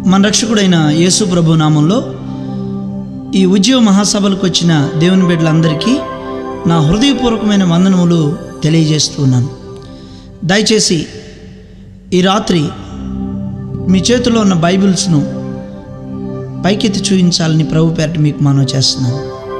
మన రక్షకుడైన యేసు ప్రభు నామంలో ఈ ఉద్యోగ మహాసభలకు వచ్చిన దేవుని బిడ్డలందరికీ నా హృదయపూర్వకమైన వందనములు తెలియజేస్తున్నాను దయచేసి ఈ రాత్రి మీ చేతిలో ఉన్న బైబిల్స్ను పైకెత్తి చూపించాలని ప్రభు పేరట మీకు మనవి చేస్తున్నాను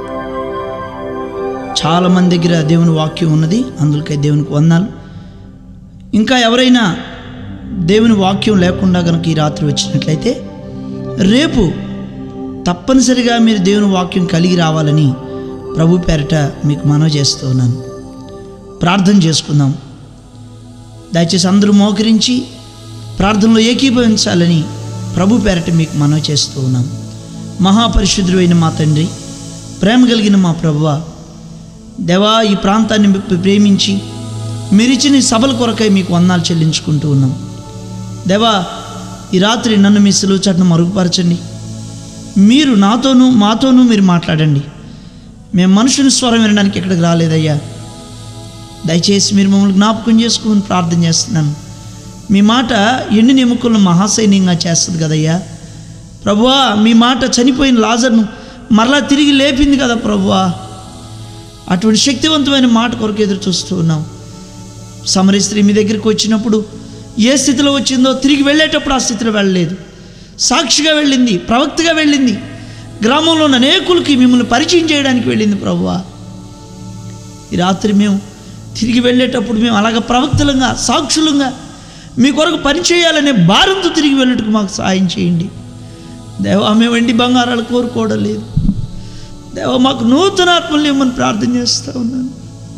చాలామంది దగ్గర దేవుని వాక్యం ఉన్నది అందులోకై దేవునికి వందాలు ఇంకా ఎవరైనా దేవుని వాక్యం లేకుండా కనుక ఈ రాత్రి వచ్చినట్లయితే రేపు తప్పనిసరిగా మీరు దేవుని వాక్యం కలిగి రావాలని ప్రభు పేరట మీకు మనవి చేస్తూ ఉన్నాను ప్రార్థన చేసుకుందాం దయచేసి అందరూ మోకరించి ప్రార్థనలో ఏకీభవించాలని ప్రభు పేరట మీకు మనవి చేస్తూ ఉన్నాం మహాపరిశుద్ధుడు అయిన మా తండ్రి ప్రేమ కలిగిన మా ప్రభువ దేవా ఈ ప్రాంతాన్ని మీ ప్రేమించి మీరిచ్చిన ఈ సభల కొరకై మీకు వందాలు చెల్లించుకుంటూ ఉన్నాం దేవా ఈ రాత్రి నన్ను మీ సెలవు చట్టను మరుగుపరచండి మీరు నాతోనూ మాతోనూ మీరు మాట్లాడండి మేము మనుషుని స్వరం వినడానికి ఇక్కడికి రాలేదయ్యా దయచేసి మీరు మమ్మల్ని జ్ఞాపకం చేసుకుని ప్రార్థన చేస్తున్నాను మీ మాట ఎండి ఎముకలను మహాసైన్యంగా చేస్తుంది కదయ్యా ప్రభువా మీ మాట చనిపోయిన లాజర్ను మరలా తిరిగి లేపింది కదా ప్రభువా అటువంటి శక్తివంతమైన మాట కొరకు ఎదురు చూస్తూ ఉన్నాం సమరి స్త్రీ మీ దగ్గరికి వచ్చినప్పుడు ఏ స్థితిలో వచ్చిందో తిరిగి వెళ్ళేటప్పుడు ఆ స్థితిలో వెళ్ళలేదు సాక్షిగా వెళ్ళింది ప్రవక్తగా వెళ్ళింది గ్రామంలో ఉన్న అనేకులకి మిమ్మల్ని పరిచయం చేయడానికి వెళ్ళింది ప్రభువా ఈ రాత్రి మేము తిరిగి వెళ్ళేటప్పుడు మేము అలాగ ప్రవక్తలంగా సాక్షులంగా మీ కొరకు పనిచేయాలనే భారంతో తిరిగి వెళ్ళటకు మాకు సహాయం చేయండి దేవా మేము వెండి బంగారాలు కోరుకోవడం లేదు దేవ మాకు నూతన ఆత్మలు ఇవ్వమని ప్రార్థన చేస్తూ ఉన్నాను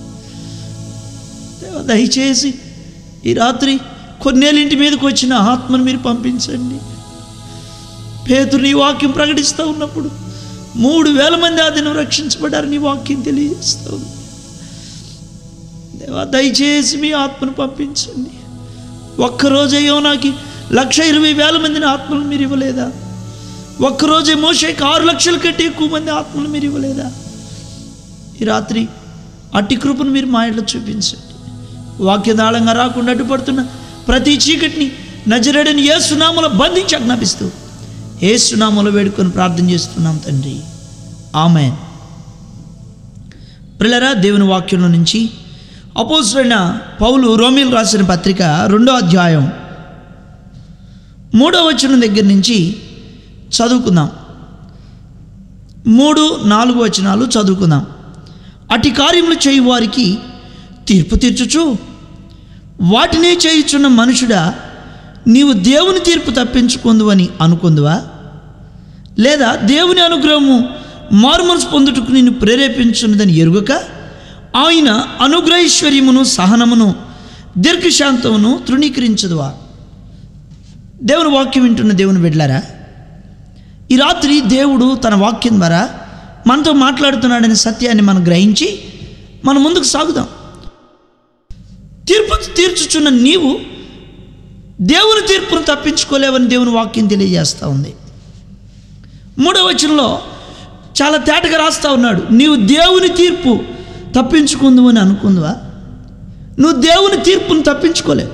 దేవ దయచేసి ఈ రాత్రి కొన్నేళ్ళ ఇంటి మీదకి వచ్చిన ఆత్మను మీరు పంపించండి పేతురు నీ వాక్యం ప్రకటిస్తూ ఉన్నప్పుడు మూడు వేల మంది ఆ దినం రక్షించబడ్డారు నీ వాక్యం తెలియజేస్తూ ఉంది దేవా దయచేసి మీ ఆత్మను పంపించండి ఒక్కరోజే యోనాకి లక్ష ఇరవై వేల మందిని ఆత్మలు మీరు ఇవ్వలేదా ఒక్కరోజే మోషేకి ఆరు లక్షల కంటే ఎక్కువ మంది ఆత్మలు మీరు ఇవ్వలేదా ఈ రాత్రి అట్టి కృపను మీరు మా ఇంట్లో చూపించండి వాక్యదాళంగా రాకుండా అడ్డుపడుతున్న ప్రతి చీకటిని నజరడని ఏ సునామలో బంధించి ఆజ్ఞాపిస్తూ ఏ సునామలో వేడుకొని ప్రార్థన చేస్తున్నాం తండ్రి ఆమె పిల్లరా దేవుని వాక్యంలో నుంచి అపోజుడైన పౌలు రోమిల్ రాసిన పత్రిక రెండో అధ్యాయం మూడో వచనం దగ్గర నుంచి చదువుకుందాం మూడు నాలుగు వచనాలు చదువుకుందాం అటి కార్యములు చేయు వారికి తీర్పు తీర్చుచు వాటినే చేయుచున్న మనుషుడా నీవు దేవుని తీర్పు తప్పించుకుందు అని అనుకుందువా లేదా దేవుని అనుగ్రహము మారుమనసు పొందుటకు నిన్ను ప్రేరేపించున్నదని ఎరుగక ఆయన అనుగ్రహైశ్వర్యమును సహనమును దీర్ఘశాంతమును తృణీకరించదువా దేవుని వాక్యం వింటున్న దేవుని బిడ్లారా ఈ రాత్రి దేవుడు తన వాక్యం ద్వారా మనతో మాట్లాడుతున్నాడనే సత్యాన్ని మనం గ్రహించి మనం ముందుకు సాగుదాం తీర్పు తీర్చుచున్న నీవు దేవుని తీర్పును తప్పించుకోలేవని దేవుని వాక్యం తెలియజేస్తూ ఉంది మూడవ వచనంలో చాలా తేటగా రాస్తూ ఉన్నాడు నీవు దేవుని తీర్పు తప్పించుకుందు అని అనుకుందువా నువ్వు దేవుని తీర్పును తప్పించుకోలేవు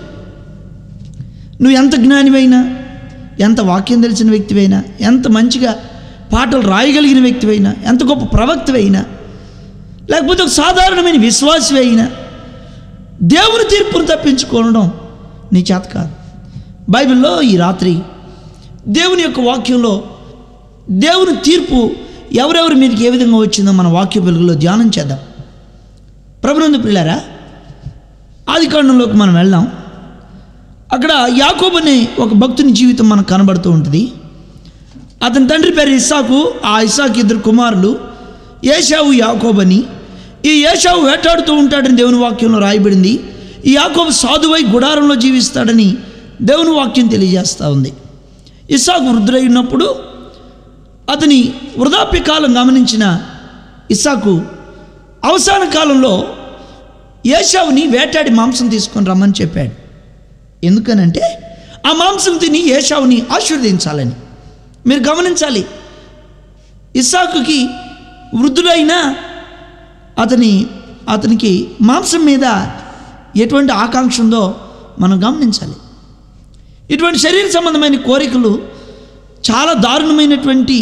నువ్వు ఎంత జ్ఞానివైనా ఎంత వాక్యం తెలిసిన వ్యక్తివైనా ఎంత మంచిగా పాటలు రాయగలిగిన వ్యక్తివైనా ఎంత గొప్ప ప్రవక్తవైనా లేకపోతే ఒక సాధారణమైన విశ్వాసవి అయినా దేవుని తీర్పును తప్పించుకోవడం నీ చేత కాదు బైబిల్లో ఈ రాత్రి దేవుని యొక్క వాక్యంలో దేవుని తీర్పు ఎవరెవరి మీదకి ఏ విధంగా వచ్చిందో మన వాక్య వెలుగులో ధ్యానం చేద్దాం ప్రభునందు పిల్లారా ఆది కాండంలోకి మనం వెళ్దాం అక్కడ యాకోబ్ అనే ఒక భక్తుని జీవితం మనకు కనబడుతూ ఉంటుంది అతని తండ్రి పేరు ఇస్సాకు ఆ ఇస్సాకు ఇద్దరు కుమారులు ఏషావు యాకోబ్ అని ఈ ఏషావు వేటాడుతూ ఉంటాడని దేవుని వాక్యంలో రాయబడింది ఈ యాకోబు సాధువై గుడారంలో జీవిస్తాడని దేవుని వాక్యం తెలియజేస్తూ ఉంది ఇస్సాకు వృద్ధులై ఉన్నప్పుడు అతని వృధాప్య కాలం గమనించిన ఇస్సాకు అవసాన కాలంలో ఏషావుని వేటాడి మాంసం తీసుకొని రమ్మని చెప్పాడు ఎందుకనంటే ఆ మాంసం తిని ఏషావుని ఆశీర్వదించాలని మీరు గమనించాలి ఇస్సాకుకి వృద్ధుడైన అతని అతనికి మాంసం మీద ఎటువంటి ఆకాంక్ష ఉందో మనం గమనించాలి ఇటువంటి శరీర సంబంధమైన కోరికలు చాలా దారుణమైనటువంటి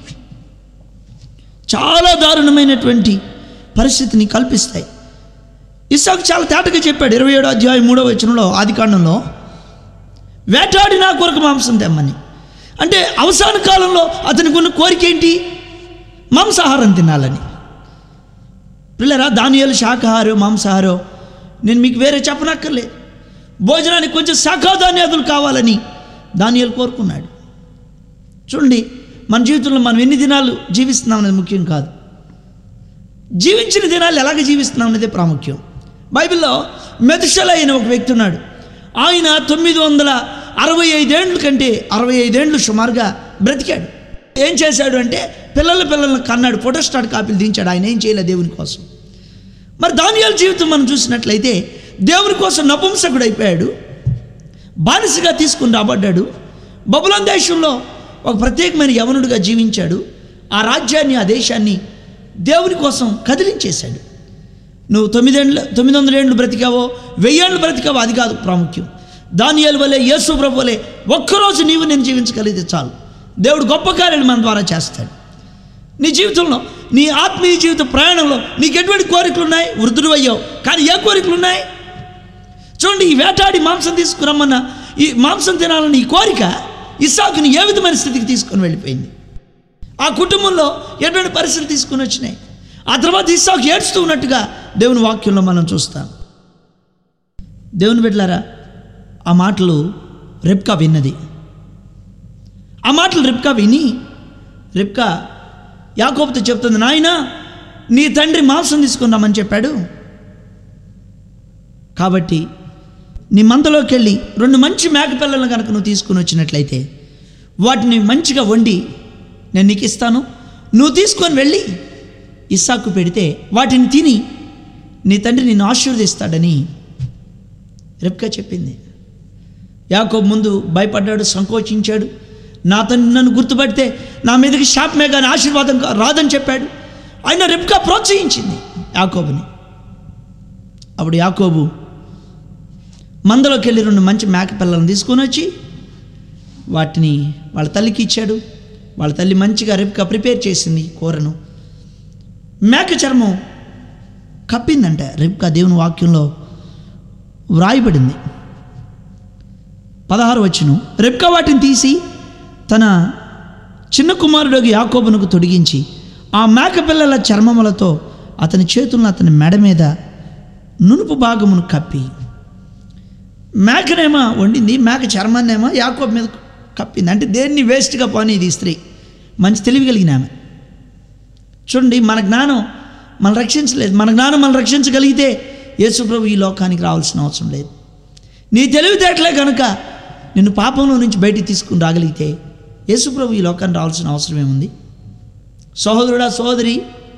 చాలా దారుణమైనటువంటి పరిస్థితిని కల్పిస్తాయి ఇసాకు చాలా తేటగా చెప్పాడు ఇరవై ఏడో అధ్యాయం మూడో వచనంలో ఆది కాండంలో వేటాడి నా కొరకు మాంసం తెమ్మని అంటే అవసాన కాలంలో అతనికి ఉన్న కోరిక ఏంటి మాంసాహారం తినాలని పిల్లరా దానియాలు శాకాహారో మాంసాహారో నేను మీకు వేరే చెప్పనక్కర్లేదు భోజనానికి కొంచెం శాఖాధాన్యాదులు కావాలని దానియాలు కోరుకున్నాడు చూడండి మన జీవితంలో మనం ఎన్ని దినాలు జీవిస్తున్నాం అనేది ముఖ్యం కాదు జీవించిన దినాలు ఎలాగ జీవిస్తున్నాం అనేది ప్రాముఖ్యం బైబిల్లో మెతుషల అయిన ఒక వ్యక్తి ఉన్నాడు ఆయన తొమ్మిది వందల అరవై ఐదేండ్ల కంటే అరవై ఐదేండ్లు సుమారుగా బ్రతికాడు ఏం చేశాడు అంటే పిల్లల పిల్లలను కన్నాడు ఫోటోస్టాట్ కాపీలు దించాడు ఆయన ఏం చేయలే దేవుని కోసం మరి దానియాల జీవితం మనం చూసినట్లయితే దేవుని కోసం నపుంసకుడు అయిపోయాడు బానిసగా తీసుకుని రాబడ్డాడు బబులాన్ దేశంలో ఒక ప్రత్యేకమైన యవనుడిగా జీవించాడు ఆ రాజ్యాన్ని ఆ దేశాన్ని దేవుని కోసం కదిలించేశాడు నువ్వు తొమ్మిదేండ్ల తొమ్మిది వందల ఏళ్ళు బ్రతికావో వెయ్యేళ్ళు బ్రతికావో అది కాదు ప్రాముఖ్యం దానియాల వలె యేసు ప్రభు వలె ఒక్కరోజు నీవు నేను జీవించగలిగితే చాలు దేవుడు గొప్ప కార్యాలు మన ద్వారా చేస్తాడు నీ జీవితంలో నీ ఆత్మీయ జీవిత ప్రయాణంలో నీకు ఎటువంటి కోరికలు ఉన్నాయి వృద్ధుడు అయ్యావు కానీ ఏ కోరికలు ఉన్నాయి చూడండి ఈ వేటాడి మాంసం తీసుకురమ్మన్న ఈ మాంసం తినాలని ఈ కోరిక ఇస్సాకుని ఏ విధమైన స్థితికి తీసుకొని వెళ్ళిపోయింది ఆ కుటుంబంలో ఎటువంటి పరిస్థితులు తీసుకుని వచ్చినాయి ఆ తర్వాత ఇస్సాకు ఏడుస్తూ ఉన్నట్టుగా దేవుని వాక్యంలో మనం చూస్తాం దేవుని బిడ్డలారా ఆ మాటలు రెప్కా విన్నది ఆ మాటలు రెప్కా విని రెప్కా యాకోబుతో చెప్తుంది నాయన నీ తండ్రి మాంసం తీసుకుందామని చెప్పాడు కాబట్టి నీ మందలోకి వెళ్ళి రెండు మంచి మేకపిల్లలను కనుక నువ్వు తీసుకుని వచ్చినట్లయితే వాటిని మంచిగా వండి నేను నీకు ఇస్తాను నువ్వు తీసుకొని వెళ్ళి ఇస్సాకు పెడితే వాటిని తిని నీ తండ్రి నిన్ను ఆశీర్వదిస్తాడని రెప్కా చెప్పింది యాకోబు ముందు భయపడ్డాడు సంకోచించాడు నా తండ్రి నన్ను గుర్తుపడితే నా మీదకి శాపమే కానీ ఆశీర్వాదం కా- రాదని చెప్పాడు ఆయన రెప్కా ప్రోత్సహించింది యాకోబుని అప్పుడు యాకోబు మందలోకి వెళ్ళి రెండు మంచి మేక పిల్లలను తీసుకొని వచ్చి వాటిని వాళ్ళ తల్లికి ఇచ్చాడు వాళ్ళ తల్లి మంచిగా రెప్కా ప్రిపేర్ చేసింది కూరను మేక చర్మం కప్పిందంట రెప్కా దేవుని వాక్యంలో వ్రాయబడింది పదహారు వచ్చును రెప్కా వాటిని తీసి తన చిన్న కుమారుడు యాకోబునకు తొడిగించి ఆ మేక పిల్లల చర్మములతో అతని చేతులను అతని మెడ మీద నునుపు భాగమును కప్పి మేకనేమో వండింది మేక చర్మాన్నేమో యాకోబు మీద కప్పింది అంటే దేన్ని వేస్ట్గా పోనీది ఈ స్త్రీ మంచి తెలివి కలిగిన ఆమె చూడండి మన జ్ఞానం మనం రక్షించలేదు మన జ్ఞానం మనం రక్షించగలిగితే యేసుప్రభు ఈ లోకానికి రావాల్సిన అవసరం లేదు నీ తెలివితేటలే కనుక నిన్ను పాపంలో నుంచి బయటికి తీసుకుని రాగలిగితే యేసుప్రభు ఈ లోకానికి రావాల్సిన అవసరం ఏముంది సహోదరుడా సహోదరి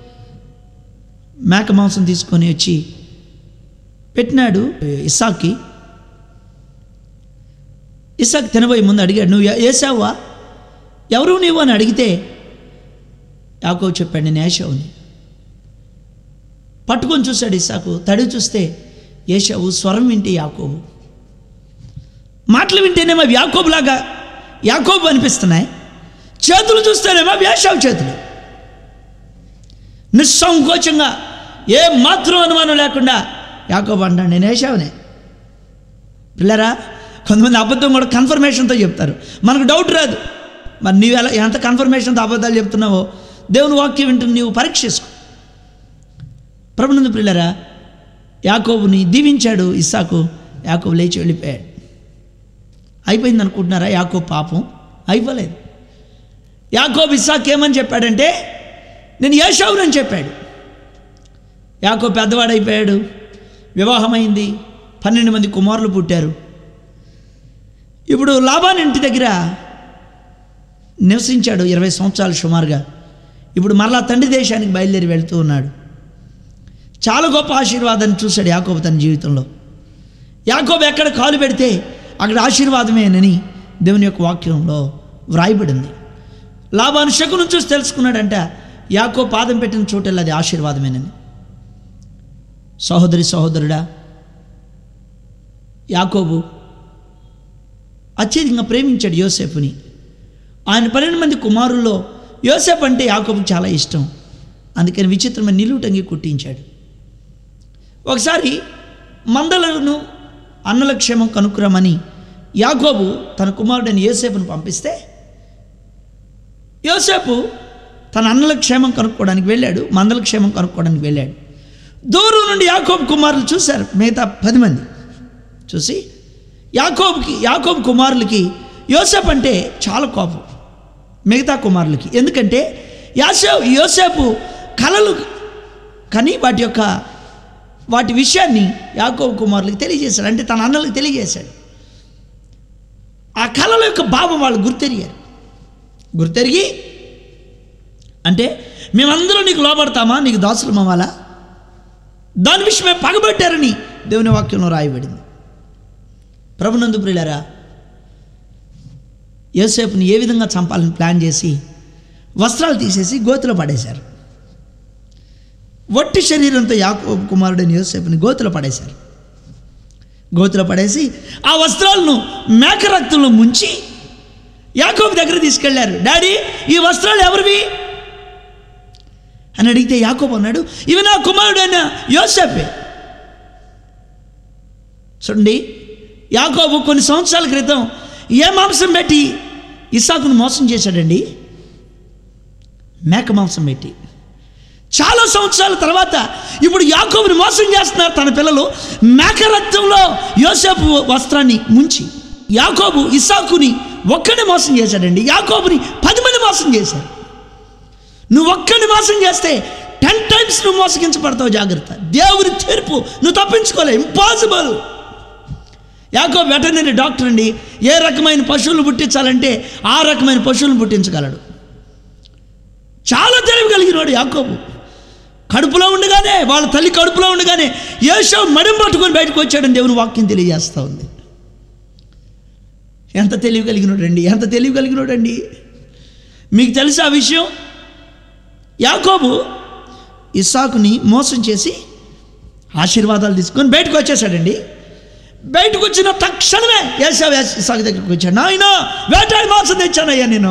మేక మాంసం తీసుకొని వచ్చి పెట్టినాడు ఇస్సాక్కి ఇస్సాక్ తినబోయే ముందు అడిగాడు నువ్వు వేసావా ఎవరు నీవు అని అడిగితే యాకో చెప్పాడు నేను ఏషావుని పట్టుకొని చూశాడు ఇస్సాకు తడి చూస్తే ఏషావు స్వరం వింటే యాకోబు మాటలు వింటేనేమో అవి యాకోబులాగా యాకోబు అనిపిస్తున్నాయి చేతులు చూస్తేనేమో అవి ఏషావు చేతులు నిస్సంకోచంగా ఏ మాత్రం అనుమానం లేకుండా యాకోబు అంటాడు నేను ఏషావునే పిల్లరా కొంతమంది అబద్ధం కూడా కన్ఫర్మేషన్తో చెప్తారు మనకు డౌట్ రాదు మరి నీవు ఎలా ఎంత కన్ఫర్మేషన్తో అబద్ధాలు చెప్తున్నావో దేవుని వాక్యం వింటున్న నీవు పరీక్ష చేసుకో ప్రభునందు పిల్లరా యాకోబుని దీవించాడు ఇస్సాకు యాకోబు లేచి వెళ్ళిపోయాడు అయిపోయింది అనుకుంటున్నారా యాకోబు పాపం అయిపోలేదు యాకోబు ఇస్సాక్ ఏమని చెప్పాడంటే నేను ఏషావునని చెప్పాడు యాకో పెద్దవాడైపోయాడు వివాహమైంది పన్నెండు మంది కుమారులు పుట్టారు ఇప్పుడు లాభాన్ ఇంటి దగ్గర నివసించాడు ఇరవై సంవత్సరాలు సుమారుగా ఇప్పుడు మరలా తండ్రి దేశానికి బయలుదేరి వెళ్తూ ఉన్నాడు చాలా గొప్ప ఆశీర్వాదాన్ని చూశాడు యాకోబు తన జీవితంలో యాకోబు ఎక్కడ కాలు పెడితే అక్కడ ఆశీర్వాదమేనని దేవుని యొక్క వాక్యంలో వ్రాయబడింది లాభాను శకును చూసి తెలుసుకున్నాడంట యాకో పాదం పెట్టిన చోటెల్లా అది ఆశీర్వాదమేనని సహోదరి సహోదరుడా యాకోబు అత్యధికంగా ప్రేమించాడు యోసేపుని ఆయన పన్నెండు మంది కుమారుల్లో యోసేపు అంటే యాకోబుకి చాలా ఇష్టం అందుకని విచిత్రమైన నిలువుటంగి కుట్టించాడు ఒకసారి మందలను అన్నల క్షేమం కనుక్కురమని యాకోబు తన కుమారుడైన యోసేపును పంపిస్తే యోసేపు తన అన్నల క్షేమం కనుక్కోవడానికి వెళ్ళాడు మందల క్షేమం కనుక్కోవడానికి వెళ్ళాడు దూరం నుండి యాకోబు కుమారులు చూశారు మిగతా పది మంది చూసి యాకోబుకి యాకోబు కుమారులకి యోసేపు అంటే చాలా కోపం మిగతా కుమారులకి ఎందుకంటే యాసే యోసేపు కలలు కానీ వాటి యొక్క వాటి విషయాన్ని యాకోబు కుమారులకి తెలియజేశాడు అంటే తన అన్నలకు తెలియజేశాడు ఆ కళల యొక్క భావం వాళ్ళు గుర్తెరిగారు గుర్తెరిగి అంటే మేమందరం నీకు లోపడతామా నీకు దాసులు అవ్వాలా దాని విషయమే పగబట్టారని దేవుని వాక్యంలో రాయబడింది ప్రభునందు ప్రియులారా యోసేపుని ఏ విధంగా చంపాలని ప్లాన్ చేసి వస్త్రాలు తీసేసి గోతిలో పడేశారు వట్టి శరీరంతో యాకోబు కుమారుడైన యోసేపుని గోతిలో పడేశారు గోతిలో పడేసి ఆ వస్త్రాలను మేక రక్తంలో ముంచి యాకోబు దగ్గర తీసుకెళ్లారు డాడీ ఈ వస్త్రాలు ఎవరివి అని అడిగితే యాకోబు అన్నాడు ఇవి నా కుమారుడైన యోసేపే చూడండి యాకోబు కొన్ని సంవత్సరాల క్రితం ఏ మాంసం పెట్టి ఇసాకును మోసం చేశాడండి మేక మాంసం పెట్టి చాలా సంవత్సరాల తర్వాత ఇప్పుడు యాకోబుని మోసం చేస్తున్నారు తన పిల్లలు మేక రక్తంలో యోసేపు వస్త్రాన్ని ముంచి యాకోబు ఇసాకుని ఒక్కడిని మోసం చేశాడండి యాకోబుని పది మంది మోసం చేశారు నువ్వు ఒక్కడిని మోసం చేస్తే టెన్ టైమ్స్ నువ్వు మోసగించబడతావు జాగ్రత్త దేవుని తీర్పు నువ్వు తప్పించుకోలే ఇంపాసిబుల్ యాకో వెటర్నరీ డాక్టర్ అండి ఏ రకమైన పశువులు పుట్టించాలంటే ఆ రకమైన పశువులను పుట్టించగలడు చాలా తెలివి కలిగినవాడు యాకోబు కడుపులో ఉండగానే వాళ్ళ తల్లి కడుపులో ఉండగానే ఏషో మడిం పట్టుకొని బయటకు వచ్చాడని దేవుని వాక్యం తెలియజేస్తూ ఉంది ఎంత తెలివి కలిగినోడండి ఎంత తెలివి కలిగినోడండి మీకు తెలుసా ఆ విషయం యాకోబు ఇస్సాకుని మోసం చేసి ఆశీర్వాదాలు తీసుకొని బయటకు వచ్చేసాడండి బయటకు వచ్చిన తక్షణమే ఏసావు ఇసాకు దగ్గరికి వచ్చాడు నాయన వేటాడి మాంసం తెచ్చానయ్యా నేను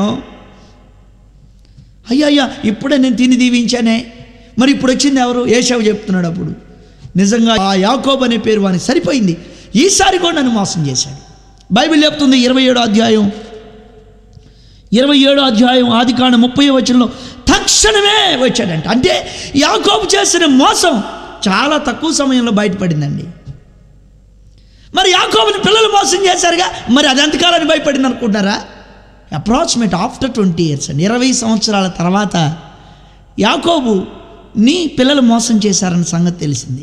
అయ్యా అయ్యా ఇప్పుడే నేను తిని దీవించానే మరి ఇప్పుడు వచ్చింది ఎవరు ఏసావు చెప్తున్నాడు అప్పుడు నిజంగా ఆ యాకోబ్ అనే పేరు వానికి సరిపోయింది ఈసారి కూడా నన్ను మోసం చేశాడు బైబిల్ చెప్తుంది ఇరవై ఏడో అధ్యాయం ఇరవై ఏడో అధ్యాయం ఆది కాండ ముప్పై వచనంలో తక్షణమే వచ్చాడంట అంటే యాకోబు చేసిన మోసం చాలా తక్కువ సమయంలో బయటపడిందండి మరి యాకోబుని పిల్లలు మోసం చేశారుగా మరి అది ఎంతకాలాన్ని భయపడింది అనుకుంటున్నారా అప్రాక్సిమేట్ ఆఫ్టర్ ట్వంటీ ఇయర్స్ అండి ఇరవై సంవత్సరాల తర్వాత యాకోబు నీ పిల్లలు మోసం చేశారన్న సంగతి తెలిసింది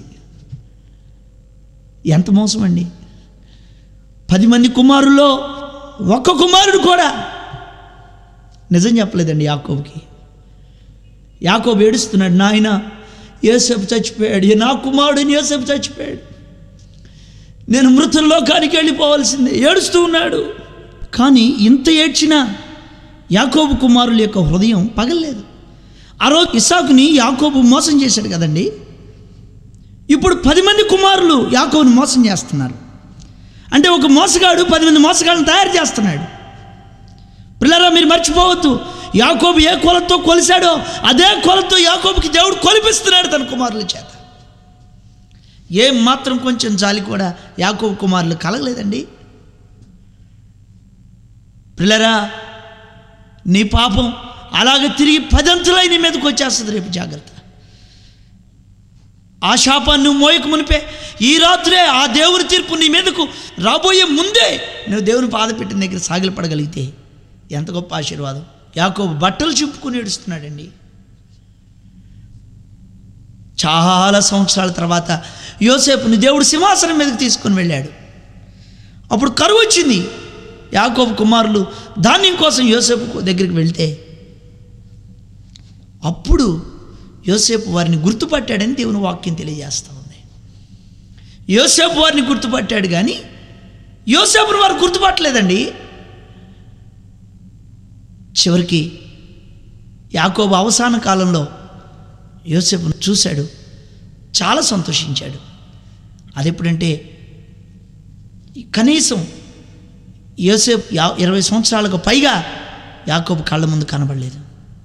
ఎంత మోసం అండి పది మంది కుమారుల్లో ఒక్క కుమారుడు కూడా నిజం చెప్పలేదండి యాకోబుకి యాకోబు ఏడుస్తున్నాడు నాయన యోసేపు చచ్చిపోయాడు ఏ నా కుమారుడిని యోసేపు చచ్చిపోయాడు నేను మృతుల లోకానికి వెళ్ళిపోవాల్సిందే ఏడుస్తూ ఉన్నాడు కానీ ఇంత ఏడ్చినా యాకోబు కుమారుల యొక్క హృదయం పగలలేదు ఆ రోజు ఇసాకుని యాకోబు మోసం చేశాడు కదండి ఇప్పుడు పది మంది కుమారులు యాకోబుని మోసం చేస్తున్నారు అంటే ఒక మోసగాడు పది మంది మోసగాళ్ళని తయారు చేస్తున్నాడు పిల్లరా మీరు మర్చిపోవద్దు యాకోబు ఏ కొలతో కొలిశాడో అదే కొలతో యాకోబుకి దేవుడు కొలిపిస్తున్నాడు తన కుమారుల చేత ఏం మాత్రం కొంచెం జాలి కూడా యాకోబు కుమారులు కలగలేదండి పిల్లరా నీ పాపం అలాగే తిరిగి పదంతులై నీ మీదకి వచ్చేస్తుంది రేపు జాగ్రత్త ఆ శాపాన్ని నువ్వు మోయకు మునిపే ఈ రాత్రే ఆ దేవుని తీర్పు నీ మీదకు రాబోయే ముందే నువ్వు దేవుని పాద పెట్టిన దగ్గర సాగిలపడగలిగితే ఎంత గొప్ప ఆశీర్వాదం యాకోబు బట్టలు చింపుకుని ఏడుస్తున్నాడండి చాలా సంవత్సరాల తర్వాత యోసేపుని దేవుడు సింహాసనం మీదకి తీసుకొని వెళ్ళాడు అప్పుడు కరువు వచ్చింది యాకోబు కుమారులు ధాన్యం కోసం యోసేపు దగ్గరికి వెళ్తే అప్పుడు యోసేపు వారిని గుర్తుపట్టాడని దేవుని వాక్యం తెలియజేస్తూ ఉంది యోసేపు వారిని గుర్తుపట్టాడు కానీ యోసేపుని వారు గుర్తుపట్టలేదండి చివరికి యాకోబు అవసాన కాలంలో యోసేపును చూశాడు చాలా సంతోషించాడు అది ఎప్పుడంటే కనీసం యోసేపు యా ఇరవై సంవత్సరాలకు పైగా యాకోబు కళ్ళ ముందు కనబడలేదు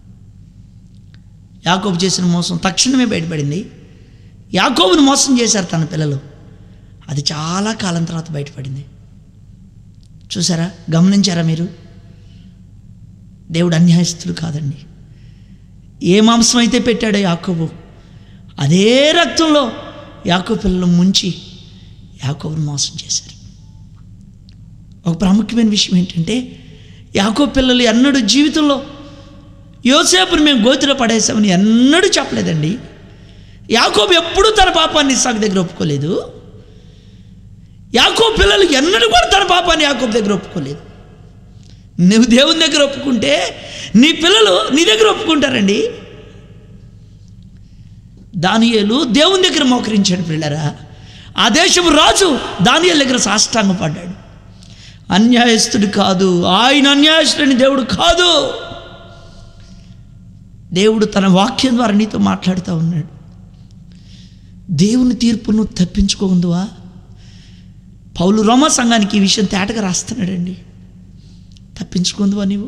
యాకోబు చేసిన మోసం తక్షణమే బయటపడింది యాకోబుని మోసం చేశారు తన పిల్లలు అది చాలా కాలం తర్వాత బయటపడింది చూసారా గమనించారా మీరు దేవుడు అన్యాయస్తుడు కాదండి ఏ మాంసం అయితే పెట్టాడో యాకోబు అదే రక్తంలో యాకోబు పిల్లలు ముంచి యాకోబుని మోసం చేశారు ఒక ప్రాముఖ్యమైన విషయం ఏంటంటే యాకో పిల్లలు ఎన్నడూ జీవితంలో యోసేపుని మేము గోతిలో పడేసామని ఎన్నడూ చెప్పలేదండి యాకోబు ఎప్పుడూ తన పాపాన్ని ఇస్సాకు దగ్గర ఒప్పుకోలేదు యాకో పిల్లలు ఎన్నడూ కూడా తన పాపాన్ని యాకోబు దగ్గర ఒప్పుకోలేదు నువ్వు దేవుని దగ్గర ఒప్పుకుంటే నీ పిల్లలు నీ దగ్గర ఒప్పుకుంటారండి దానియేలు దేవుని దగ్గర మోకరించాడు పిల్లరా ఆ దేశపు రాజు దానియేలు దగ్గర సాష్టాంగ పడ్డాడు అన్యాయస్తుడు కాదు ఆయన అన్యాయస్తుడని దేవుడు కాదు దేవుడు తన వాక్యం ద్వారా నీతో మాట్లాడుతూ ఉన్నాడు దేవుని తీర్పును తప్పించుకోకుందువా పౌలు రోమ సంఘానికి ఈ విషయం తేటగా రాస్తున్నాడండి తప్పించుకుందువా నీవు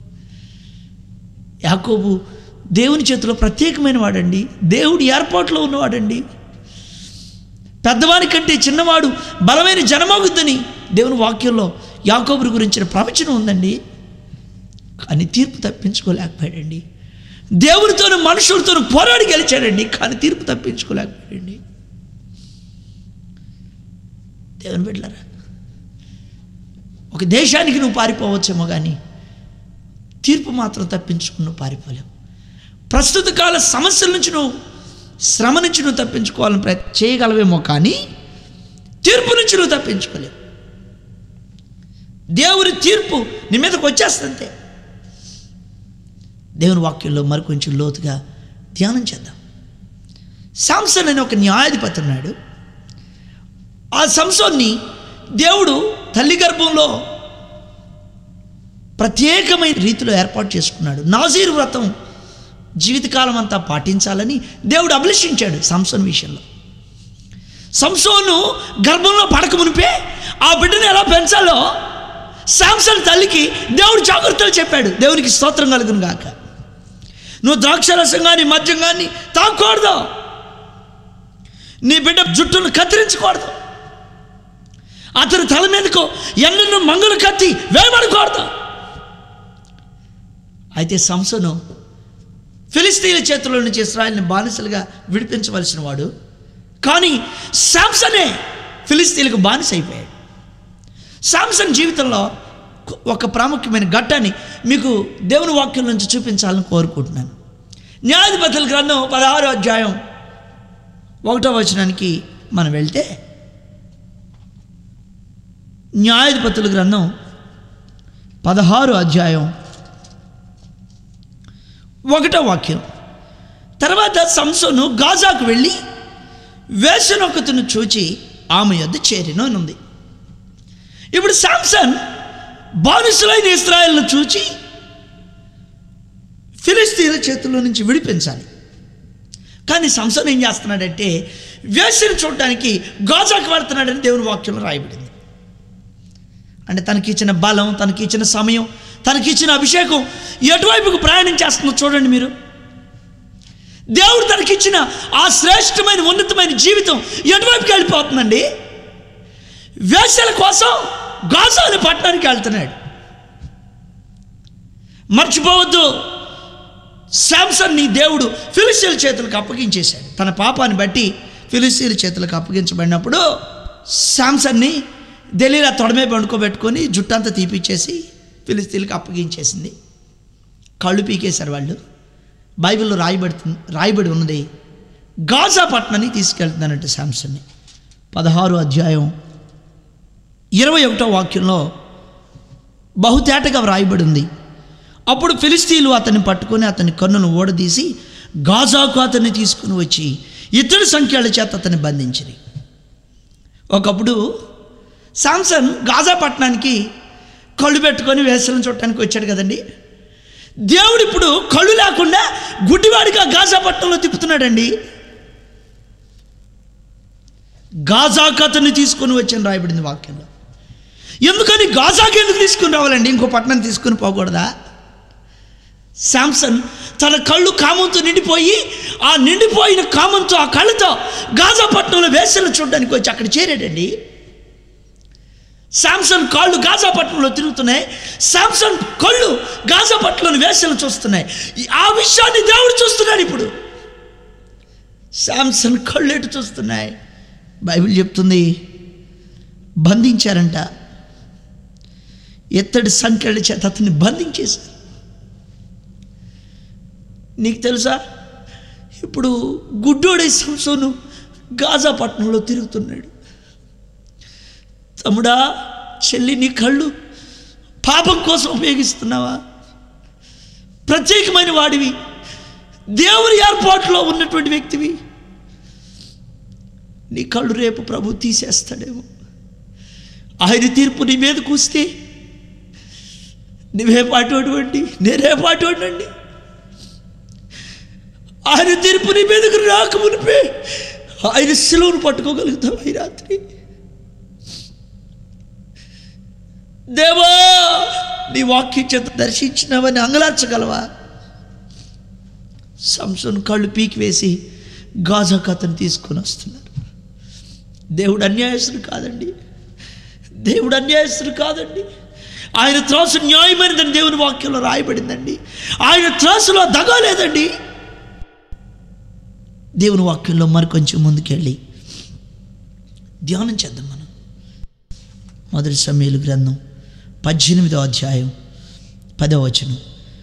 యాకోబు దేవుని చేతిలో ప్రత్యేకమైన వాడండి దేవుడి ఏర్పాట్లో ఉన్నవాడండి పెద్దవాడి కంటే చిన్నవాడు బలమైన జనమగుద్దని దేవుని వాక్యంలో యాకోబుని గురించిన ప్రవచనం ఉందండి కానీ తీర్పు తప్పించుకోలేకపోయాడండి దేవునితోనూ మనుషులతోనూ పోరాడి గెలిచాడండి కానీ తీర్పు తప్పించుకోలేకపోయాడండి దేవుని బిడ్డలారా ఒక దేశానికి నువ్వు పారిపోవచ్చేమో కానీ తీర్పు మాత్రం తప్పించుకుని నువ్వు పారిపోలేవు ప్రస్తుత కాల సమస్యల నుంచి నువ్వు శ్రమ నుంచి నువ్వు తప్పించుకోవాలని ప్రయత్నం చేయగలవేమో కానీ తీర్పు నుంచి నువ్వు తప్పించుకోలేవు దేవుని తీర్పు నీ మీదకి వచ్చేస్తుంటే దేవుని వాక్యంలో మరికొంచెం లోతుగా ధ్యానం చేద్దాం శాంసన్ అనే ఒక న్యాయాధిపతి ఉన్నాడు ఆ సంసోన్ని దేవుడు తల్లి గర్భంలో ప్రత్యేకమైన రీతిలో ఏర్పాటు చేసుకున్నాడు నాజీర్ వ్రతం జీవితకాలం అంతా పాటించాలని దేవుడు అభిలషించాడు సంసోన్ విషయంలో సంసోను గర్భంలో పడక మునిపే ఆ బిడ్డను ఎలా పెంచాలో శాంసన్ తల్లికి దేవుడు జాగ్రత్తలు చెప్పాడు దేవునికి స్తోత్రం కలుగును గాక నువ్వు ద్రాక్షరసం కానీ మద్యం కానీ తాగకూడదు నీ బిడ్డ జుట్టును కత్తిరించకూడదు అతని తల మీదకు ఎన్నెన్నో మంగళ కత్తి వేయబడకూడదు అయితే సంసను ఫిలిస్తీన్ల చేతుల్లో నుంచి ఇస్రాయల్ని బానిసలుగా విడిపించవలసిన వాడు కానీ శాంసనే ఫిలిస్తీన్లకు బానిస అయిపోయాడు శాంసన్ జీవితంలో ఒక ప్రాముఖ్యమైన ఘట్టాన్ని మీకు దేవుని వాక్యం నుంచి చూపించాలని కోరుకుంటున్నాను న్యాయాధిపతుల గ్రంథం పదహారో అధ్యాయం ఒకటో వచనానికి మనం వెళ్తే న్యాయాధిపతుల గ్రంథం పదహారు అధ్యాయం ఒకటో వాక్యం తర్వాత సంసోను గాజాకు వెళ్ళి వేసనొకతును చూచి ఆమె యొద్ద చేరిను అని ఉంది ఇప్పుడు శాంసన్ బానిసులైన ఇస్రాయల్ను చూచి ఫిలిస్తీన్ల చేతుల్లో నుంచి విడిపించాలి కానీ సంసన్ ఏం చేస్తున్నాడంటే వేసిని చూడటానికి గాజాకు వెళ్తున్నాడని దేవుని వాక్యంలో రాయబడింది అంటే తనకి ఇచ్చిన బలం తనకి ఇచ్చిన సమయం తనకి ఇచ్చిన అభిషేకం ఎటువైపుకు ప్రయాణం చేస్తుందో చూడండి మీరు దేవుడు తనకిచ్చిన ఆ శ్రేష్టమైన ఉన్నతమైన జీవితం ఎటువైపుకి వెళ్ళిపోతుందండి వేసల కోసం గాజా అనే పట్టణానికి వెళ్తున్నాడు మర్చిపోవద్దు శాంసన్ నీ దేవుడు ఫిలిస్తీన్ల చేతులకు అప్పగించేశాడు తన పాపాన్ని బట్టి ఫిలిస్తీన్ల చేతులకు అప్పగించబడినప్పుడు శాంసన్ని ఢిల్లీలో తొడమే పండుకోబెట్టుకొని జుట్టంతా తీపిచ్చేసి ఫిలిస్తీన్లకు అప్పగించేసింది కళ్ళు పీకేశారు వాళ్ళు బైబిల్లో రాయబడుతుంది రాయబడి ఉన్నది గాజా పట్టణానికి తీసుకెళ్తున్నానంటే శాంసన్ని పదహారు అధ్యాయం ఇరవై ఒకటో వాక్యంలో బహుతేటగా వ్రాయబడి ఉంది అప్పుడు ఫిలిస్తీన్లు అతన్ని పట్టుకొని అతని కన్నును ఓడదీసి గాజాకు అతన్ని తీసుకుని వచ్చి ఇతడు సంఖ్యల చేత అతన్ని బంధించింది ఒకప్పుడు శాంసన్ గాజా పట్టణానికి కళ్ళు పెట్టుకొని వేసలను చూడటానికి వచ్చాడు కదండి దేవుడు ఇప్పుడు కళ్ళు లేకుండా గుడ్డివాడిగా గాజా పట్టణంలో తిప్పుతున్నాడండి గాజాకు అతన్ని తీసుకొని వచ్చాను రాయబడింది వాక్యంలో ఎందుకని గాజాకి ఎందుకు తీసుకుని రావాలండి ఇంకో పట్టణం తీసుకుని పోకూడదా శాంసన్ తన కళ్ళు కామంతో నిండిపోయి ఆ నిండిపోయిన కామంతో ఆ కళ్ళతో గాజా పట్టణంలో వేసలు చూడడానికి వచ్చి అక్కడ చేరాడండి శాంసన్ కాళ్ళు గాజా పట్టణంలో తిరుగుతున్నాయి శాంసన్ కళ్ళు గాజా పట్టణంలో వేసలు చూస్తున్నాయి ఈ- ఆ విషయాన్ని దేవుడు చూస్తున్నాడు ఇప్పుడు శాంసన్ కళ్ళు ఎటు చూస్తున్నాయి బైబిల్ చెప్తుంది బంధించారంట ఎత్తడి సంఖ్యల చేత అతన్ని బంధించేశారు నీకు తెలుసా ఇప్పుడు గుడ్డోడే సంసోను గాజా పట్టణంలో తిరుగుతున్నాడు తమ్ముడా చెల్లి నీ కళ్ళు పాపం కోసం ఉపయోగిస్తున్నావా ప్రత్యేకమైన వాడివి దేవుని ఏర్పాటులో ఉన్నటువంటి వ్యక్తివి నీ కళ్ళు రేపు ప్రభు తీసేస్తాడేమో ఆయన తీర్పు నీ మీద కూస్తే నువ్వే పాటోటువంటి నేనే పాటోడండి ఆయన తీర్పు నీ మీదకు రాకమునిపే ఆయన శిలువను పట్టుకోగలుగుతావు ఈ రాత్రి దేవా నీ వాక్యం చేత దర్శించినవని అంగలార్చగలవా సంసోన్ కళ్ళు పీకి వేసి గాజా కథను తీసుకొని వస్తున్నారు దేవుడు అన్యాయస్తుడు కాదండి దేవుడు అన్యాయస్తుడు కాదండి ఆయన త్రాసు న్యాయమైనదని దేవుని వాక్యంలో రాయబడిందండి ఆయన త్రాసులో దగా లేదండి దేవుని వాక్యంలో మరికొంచెం ముందుకెళ్ళి ధ్యానం చేద్దాం మనం మొదటి సమయాలు గ్రంథం పద్దెనిమిదో అధ్యాయం పదో వచనం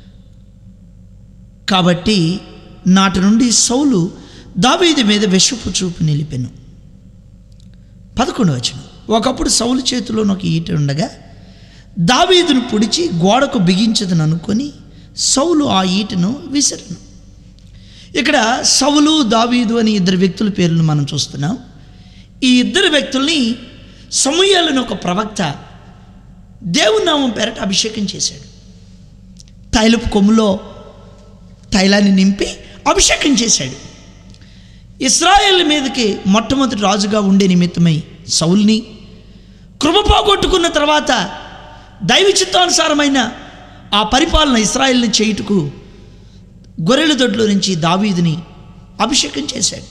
కాబట్టి నాటి నుండి సౌలు దావీదు మీద విషపు చూపు నిలిపెను పదకొండు వచనం ఒకప్పుడు సౌలు చేతిలో ఒక ఈట ఉండగా దావీదును పొడిచి గోడకు బిగించదని అనుకొని సౌలు ఆ ఈటను విసిరను ఇక్కడ సౌలు దావీదు అని ఇద్దరు వ్యక్తుల పేర్లను మనం చూస్తున్నాం ఈ ఇద్దరు వ్యక్తుల్ని సమూహాలను ఒక ప్రవక్త దేవుని నామం పేరట అభిషేకం చేశాడు తైలపు కొమ్ములో తైలాన్ని నింపి అభిషేకం చేశాడు ఇస్రాయేల్ మీదకి మొట్టమొదటి రాజుగా ఉండే నిమిత్తమై సౌల్ని కృప పోగొట్టుకున్న తర్వాత దైవ చిత్తానుసారమైన ఆ పరిపాలన ఇస్రాయేల్ని చేయుటకు గొర్రెల దొడ్లో నుంచి దావీదుని అభిషేకం చేశాడు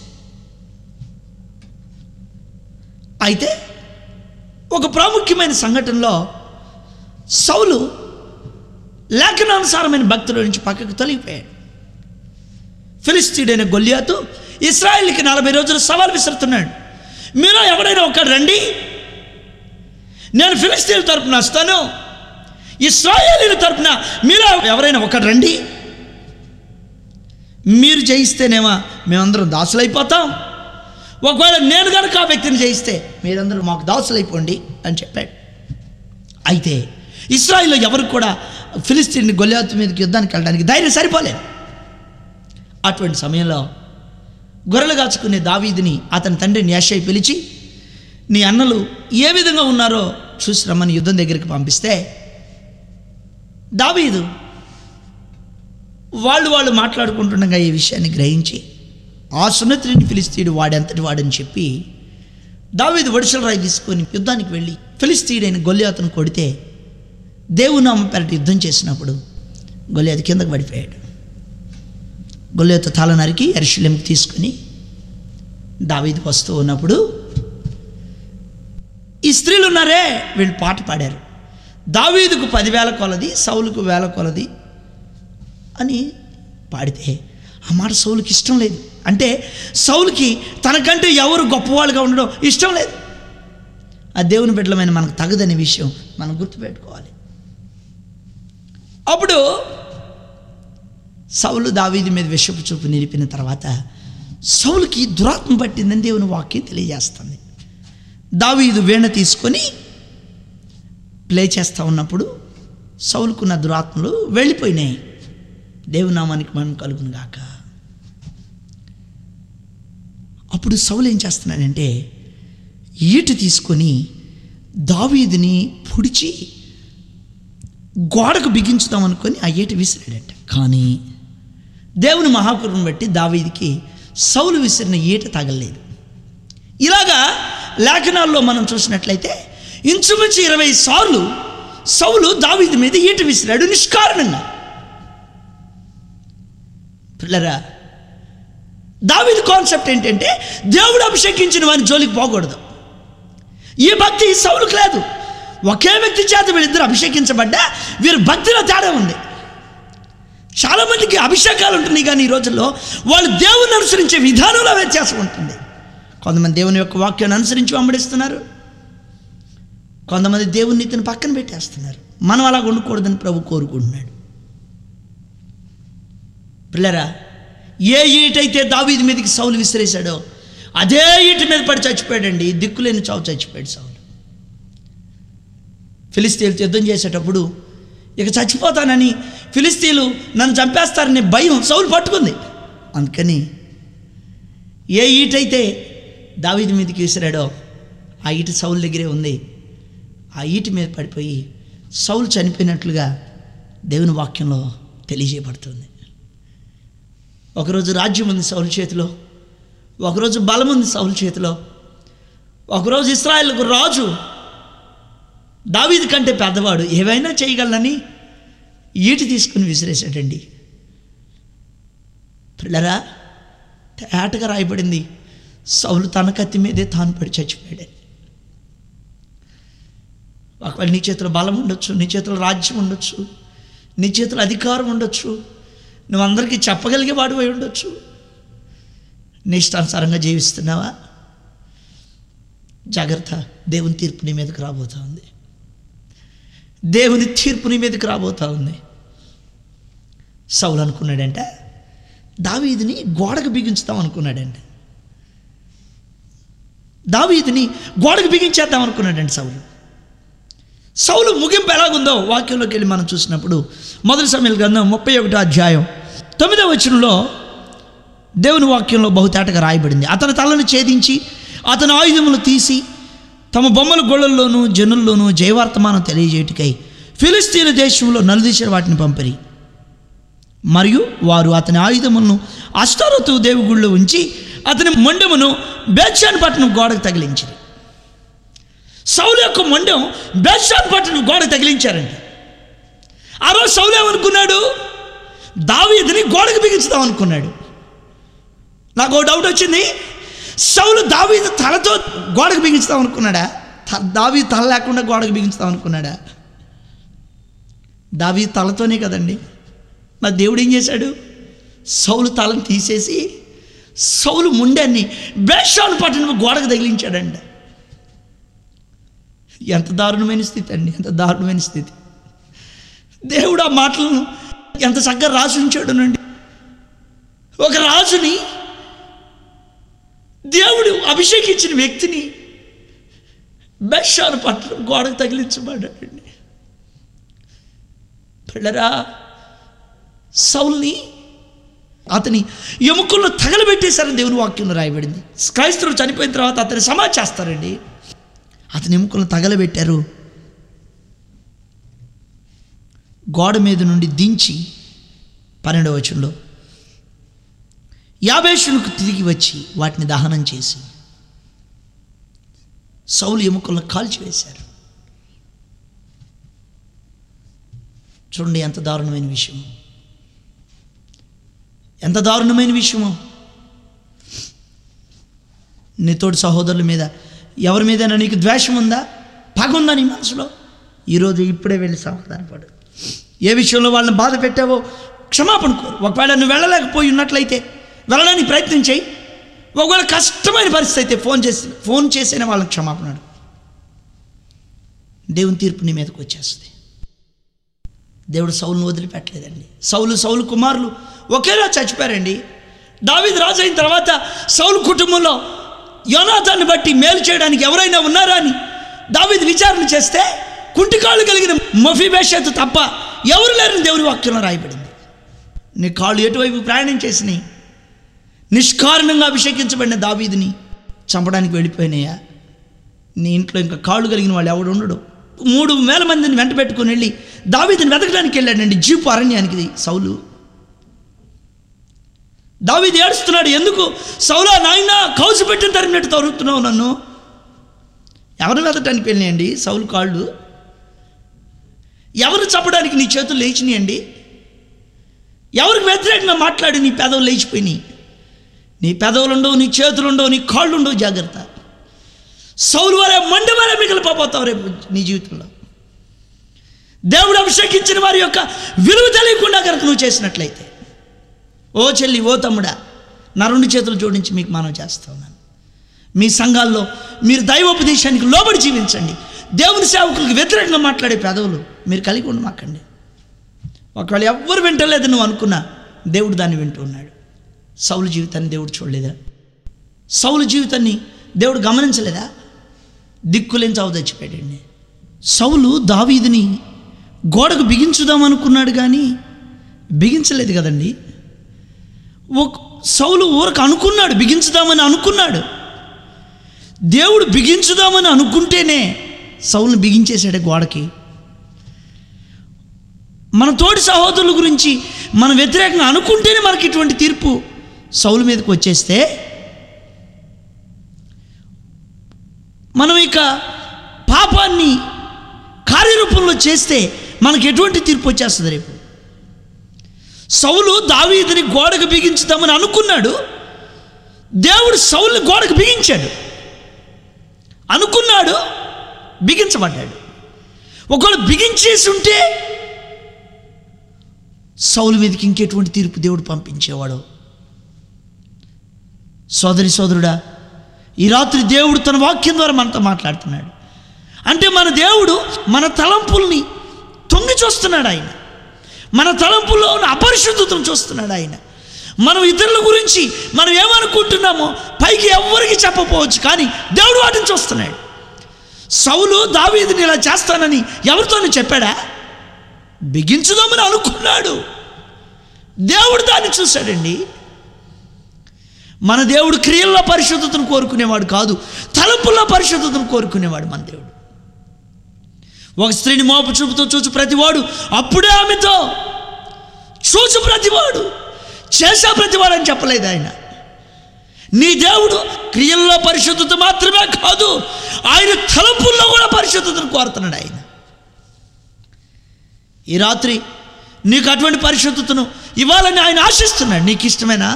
అయితే ఒక ప్రాముఖ్యమైన సంఘటనలో సౌలు లేఖనానుసారమైన భక్తుల నుంచి పక్కకు తొలగిపోయాడు ఫిలిస్తీడైన గొల్లియాతు ఇస్రాయిల్కి నలభై రోజులు సవాల్ విసురుతున్నాడు మీరు ఎవరైనా ఒకరు రండి నేను ఫిలిస్తీన్ తరపున వస్తాను ఇస్రాయేలీల తరపున మీరు ఎవరైనా ఒకరు రండి మీరు జయిస్తేనేమో మేమందరం దాసులైపోతాం ఒకవేళ నేను కనుక ఆ వ్యక్తిని జయిస్తే మీరందరూ మాకు దాసులైపోండి అని చెప్పాడు అయితే ఇస్రాయిల్లో ఎవరు కూడా ఫిలిస్తీన్ గొల్లాతు మీదకి యుద్ధానికి వెళ్ళడానికి ధైర్యం సరిపోలేదు అటువంటి సమయంలో గొర్రెలు కాచుకునే దావీదిని అతని తండ్రిని యాషై పిలిచి నీ అన్నలు ఏ విధంగా ఉన్నారో చూసి రమ్మని యుద్ధం దగ్గరికి పంపిస్తే దావీదు వాళ్ళు వాళ్ళు మాట్లాడుకుంటుండగా ఈ విషయాన్ని గ్రహించి ఆ సున్నతిని ఫిలిస్తీయుడు వాడంతటి వాడని చెప్పి దావీదు వడిసల రాయి తీసుకొని యుద్ధానికి వెళ్ళి ఫిలిస్తీయుడైన గొల్లియాతను కొడితే దేవునామ పెరటి యుద్ధం చేసినప్పుడు గొల్లియాత కిందకు పడిపోయాడు గొల్లియాత తల నరికి ఎరుషులేంకి తీసుకుని దావీదుకు వస్తూ ఉన్నప్పుడు ఈ స్త్రీలు ఉన్నారే వీళ్ళు పాట పాడారు దావీదుకు పదివేల కొలది సౌలుకు వేల కొలది అని పాడితే ఆ మాట సౌలుకి ఇష్టం లేదు అంటే సౌలుకి తనకంటే ఎవరు గొప్పవాళ్ళుగా ఉండడం ఇష్టం లేదు ఆ దేవుని బిడ్డలమైన మనకు తగదనే విషయం మనం గుర్తుపెట్టుకోవాలి అప్పుడు సౌలు దావీది మీద విషపు చూపు నిలిపిన తర్వాత సౌలుకి దురాత్మ పట్టిందని దేవుని వాక్యం తెలియజేస్తుంది దావీదు వీణ తీసుకొని ప్లే చేస్తూ ఉన్నప్పుడు సౌలుకున్న దురాత్మలు వెళ్ళిపోయినాయి దేవునామానికి మనం కలుగును గాక అప్పుడు సౌలు ఏం చేస్తున్నాడంటే ఈట తీసుకొని దావీదిని పొడిచి గోడకు బిగించుదాం అనుకొని ఆ ఈట విసిరాడట కానీ దేవుని మహాకరుని బట్టి దావీదికి సౌలు విసిరిన ఈట తగలలేదు ఇలాగా లేఖనాల్లో మనం చూసినట్లయితే ఇంచుమించు ఇరవై సార్లు సౌలు దావీది మీద ఈట విసిరాడు నిష్కారణంగా పిల్లరా దావీదు కాన్సెప్ట్ ఏంటంటే దేవుడు అభిషేకించిన వారిని జోలికి పోకూడదు ఈ భక్తి సౌలుకు లేదు ఒకే వ్యక్తి చేత వీళ్ళిద్దరు అభిషేకించబడ్డా వీరి భక్తిలో తేడా ఉంది చాలామందికి అభిషేకాలు ఉంటున్నాయి కానీ ఈ రోజుల్లో వాళ్ళు దేవుని అనుసరించే విధానంలో వ్యత్యాసం ఉంటుంది కొంతమంది దేవుని యొక్క వాక్యాన్ని అనుసరించి వెంబడిస్తున్నారు కొంతమంది దేవుని నీతిని పక్కన పెట్టేస్తున్నారు మనం అలా ఉండకూడదని ప్రభు కోరుకుంటున్నాడు పిల్లరా ఏ ఈటైతే దావీది మీదకి సౌలు విసిరేశాడో అదే ఈట మీద పడి చచ్చిపోయాడండి దిక్కులేని చావు చచ్చిపోయాడు సౌలు ఫిలిస్తీన్లు యుద్ధం చేసేటప్పుడు ఇక చచ్చిపోతానని ఫిలిస్తీన్లు నన్ను చంపేస్తారనే భయం సౌలు పట్టుకుంది అందుకని ఏ ఈటైతే దావీది మీదకి విసిరాడో ఆ ఈట సౌలు దగ్గరే ఉంది ఆ ఈటి మీద పడిపోయి సౌలు చనిపోయినట్లుగా దేవుని వాక్యంలో తెలియజేయబడుతుంది ఒకరోజు రాజ్యం ఉంది సౌలు చేతిలో ఒకరోజు బలం ఉంది సౌలు చేతిలో ఒకరోజు ఇస్రాయల్కు రాజు దావీది కంటే పెద్దవాడు ఏవైనా చేయగలనని ఈటి తీసుకుని విసిరేశాడండి పిల్లరా తేటగా రాయబడింది సౌలు తన కత్తి మీదే తాను పడి చచ్చిపోయాడు ఒకవేళ నీ చేతిలో బలం ఉండొచ్చు నీ చేతిలో రాజ్యం ఉండొచ్చు నీ చేతిలో అధికారం ఉండొచ్చు నువ్వు అందరికీ చెప్పగలిగే వాడు అయి ఉండొచ్చు నీ ఇష్టానుసారంగా జీవిస్తున్నావా జాగ్రత్త దేవుని తీర్పు నీ మీదకి రాబోతా ఉంది దేవుని తీర్పు నీ మీదకి రాబోతా ఉంది సౌలు అనుకున్నాడంట దావీదిని గోడకు బిగించుతాం అనుకున్నాడంట దావీదిని గోడకు బిగించేద్దాం అనుకున్నాడండి సౌలు సౌలు ముగింపు ఎలాగుందో వాక్యంలోకి వెళ్ళి మనం చూసినప్పుడు మొదటి సమయాల గ్రంథం ముప్పై ఒకటో అధ్యాయం తొమ్మిదవ వచనంలో దేవుని వాక్యంలో బహుతేటగా రాయబడింది అతని తలను ఛేదించి అతని ఆయుధములు తీసి తమ బొమ్మల గోళ్ళల్లోనూ జనుల్లోనూ జయవర్తమానం తెలియజేయటికై ఫిలిస్తీన్ల దేశంలో నలుదిశ వాటిని పంపిరి మరియు వారు అతని ఆయుధములను అష్టరతు దేవుగుళ్ళో ఉంచి అతని మొండెమును బేత్షాన్ పట్టణం గోడకు తగిలించింది సౌలు యొక్క మొండెం బేత్షాన్ పట్టణం గోడకు తగిలించారండి ఆ రోజు సౌలు ఏమనుకున్నాడు దావీదిని గోడకు బిగించుదాం అనుకున్నాడు నాకు ఓ డౌట్ వచ్చింది సౌలు దావీదు తలతో గోడకు బిగించుదాం అనుకున్నాడా త- దావీ తల లేకుండా గోడకు బిగించుదాం అనుకున్నాడా దావీ తలతోనే కదండి మరి దేవుడు ఏం చేశాడు సౌలు తలను తీసేసి సౌలు ముండాన్ని బేషాలు పట్టణం గోడకు తగిలించాడండి ఎంత దారుణమైన స్థితి అండి ఎంత దారుణమైన స్థితి దేవుడు ఆ మాటలను ఎంత చక్కగా రాసి ఉంచాడునండి ఒక రాజుని దేవుడు అభిషేకించిన వ్యక్తిని బెషాను పట్టణం గోడకు తగిలించబడ్డాడండి పిల్లరా సౌల్ని అతని ఎముకల్లో తగలబెట్టేశారని దేవుని వాక్యంలో రాయబడింది క్రైస్తవులు చనిపోయిన తర్వాత అతని సమాధి చేస్తారండి అతని ఎముకలను తగలబెట్టారు గోడ మీద నుండి దించి పన్నెండవ వచనంలో యాభేషులకు తిరిగి వచ్చి వాటిని దహనం చేసి సౌలు ఎముకలను కాల్చివేశారు చూడండి ఎంత దారుణమైన విషయం ఎంత దారుణమైన విషయమో నీతోటి సహోదరుల మీద ఎవరి మీదైనా నీకు ద్వేషం ఉందా పగ ఉందా నీ మనసులో ఈరోజు ఇప్పుడే వెళ్ళి సమాధానపడు ఏ విషయంలో వాళ్ళని బాధ పెట్టావో క్షమాపణ కోరు ఒకవేళ నువ్వు వెళ్ళలేకపోయి ఉన్నట్లయితే వెళ్ళడానికి ప్రయత్నం చేయి ఒకవేళ కష్టమైన పరిస్థితి అయితే ఫోన్ చేసి ఫోన్ చేసిన వాళ్ళకి క్షమాపణ అడుగు. దేవుని తీర్పు నీ మీదకి వచ్చేస్తుంది దేవుడు సౌలును వదిలిపెట్టలేదండి సౌలు సౌలు కుమారులు ఒకేలా చచ్చిపోయారండి దావీదు రాజు అయిన తర్వాత సౌలు కుటుంబంలో యోనాథాన్ని బట్టి మేలు చేయడానికి ఎవరైనా ఉన్నారా అని దావీదు విచారణ చేస్తే కుంటికాళ్ళు కలిగిన మఫీబేషత్ తప్ప ఎవరు లేరని దేవుని వాక్యంలో రాయబడింది నీ కాళ్ళు ఎటువైపు ప్రయాణం చేసినాయి నిష్కారణంగా అభిషేకించబడిన దావీదిని చంపడానికి వెళ్ళిపోయినాయా నీ ఇంట్లో ఇంకా కాళ్ళు కలిగిన వాళ్ళు ఎవడు ఉండడు మూడు వేల మందిని వెంట పెట్టుకుని వెళ్ళి దావీదిని వెతకడానికి వెళ్ళాడండి జీపు అరణ్యానికి సౌలు దావీది ఏడుస్తున్నాడు ఎందుకు సౌలా నాయన కౌసు పెట్టిన తరిగినట్టు తరుగుతున్నావు నన్ను ఎవరు వెతకడానికి వెళ్ళినాయండి సౌలు కాళ్ళు ఎవరు చంపడానికి నీ చేతులు లేచినాయండి ఎవరికి వ్యతిరేకంగా మాట్లాడి నీ పెదవులు లేచిపోయినాయి నీ పెదవులు ఉండవు నీ చేతులు ఉండవు నీ కాళ్ళు ఉండవు జాగ్రత్త సౌలు వరే మండి వరే మిగిలిపోతావు రేపు నీ జీవితంలో దేవుడు అభిషేకించిన వారి యొక్క విలువ తెలియకుండా కనుక నువ్వు చేసినట్లయితే ఓ చెల్లి ఓ తమ్ముడా నా రెండు చేతులు జోడించి మీకు మనం చేస్తా ఉన్నాను మీ సంఘాల్లో మీరు దైవోపదేశానికి లోబడి జీవించండి దేవుని సేవకులకు వ్యతిరేకంగా మాట్లాడే పెదవులు మీరు కలిగి ఉండమాకండి ఒకవేళ ఎవ్వరు వింటలేదు నువ్వు అనుకున్నా దేవుడు దాన్ని వింటూ ఉన్నాడు సౌలు జీవితాన్ని దేవుడు చూడలేదా సౌలు జీవితాన్ని దేవుడు గమనించలేదా దిక్కులేని చావు తెచ్చిపెట్టండి సౌలు దావీదిని గోడకు బిగించుదాం అనుకున్నాడు కానీ బిగించలేదు కదండి ఒక సౌలు ఊరకు అనుకున్నాడు బిగించుదామని అనుకున్నాడు దేవుడు బిగించుదామని అనుకుంటేనే సౌలుని బిగించేశాడు గోడకి మన తోటి సహోదరుల గురించి మన వ్యతిరేకంగా అనుకుంటేనే మనకి ఇటువంటి తీర్పు సౌలు మీదకి వచ్చేస్తే మనం ఇక పాపాన్ని కార్యరూపంలో చేస్తే మనకి ఎటువంటి తీర్పు వచ్చేస్తుంది రేపు సౌలు దావీదిని గోడకు బిగించుదామని అనుకున్నాడు దేవుడు సౌలుని గోడకు బిగించాడు అనుకున్నాడు బిగించబడ్డాడు ఒకవేళ బిగించేసి ఉంటే సౌలు మీదకి ఇంకెటువంటి తీర్పు దేవుడు పంపించేవాడు సోదరి సోదరుడా ఈ రాత్రి దేవుడు తన వాక్యం ద్వారా మనతో మాట్లాడుతున్నాడు అంటే మన దేవుడు మన తలంపుల్ని తొంగి చూస్తున్నాడు ఆయన మన తలంపుల్లో ఉన్న అపరిశుద్ధతను చూస్తున్నాడు ఆయన మనం ఇతరుల గురించి మనం ఏమనుకుంటున్నామో పైకి ఎవ్వరికి చెప్పపోవచ్చు కానీ దేవుడు వాటిని చూస్తున్నాడు సౌలు దావీదిని ఇలా చేస్తానని ఎవరితోనూ చెప్పాడా బిగించుదామని అనుకున్నాడు దేవుడు దాన్ని చూశాడండి మన దేవుడు క్రియల్లో పరిశుద్ధతను కోరుకునేవాడు కాదు తలుపుల్లో పరిశుద్ధతను కోరుకునేవాడు మన దేవుడు ఒక స్త్రీని మోపు చూపుతో చూచు ప్రతివాడు అప్పుడే ఆమెతో చూచు ప్రతివాడు చేసా ప్రతివాడు అని చెప్పలేదు ఆయన నీ దేవుడు క్రియల్లో పరిశుద్ధత మాత్రమే కాదు ఆయన తలుపుల్లో కూడా పరిశుద్ధతను కోరుతున్నాడు ఆయన ఈ రాత్రి నీకు అటువంటి పరిశుద్ధతను ఇవ్వాలని ఆయన ఆశిస్తున్నాడు నీకు ఇష్టమేనా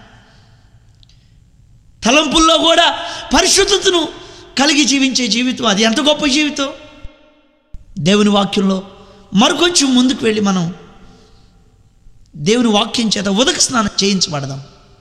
తలంపుల్లో కూడా పరిశుద్ధతను కలిగి జీవించే జీవితం అది ఎంత గొప్ప జీవితం దేవుని వాక్యంలో మరికొంచెం ముందుకు వెళ్ళి మనం దేవుని వాక్యం చేత ఉదక స్నానం చేయించబడదాం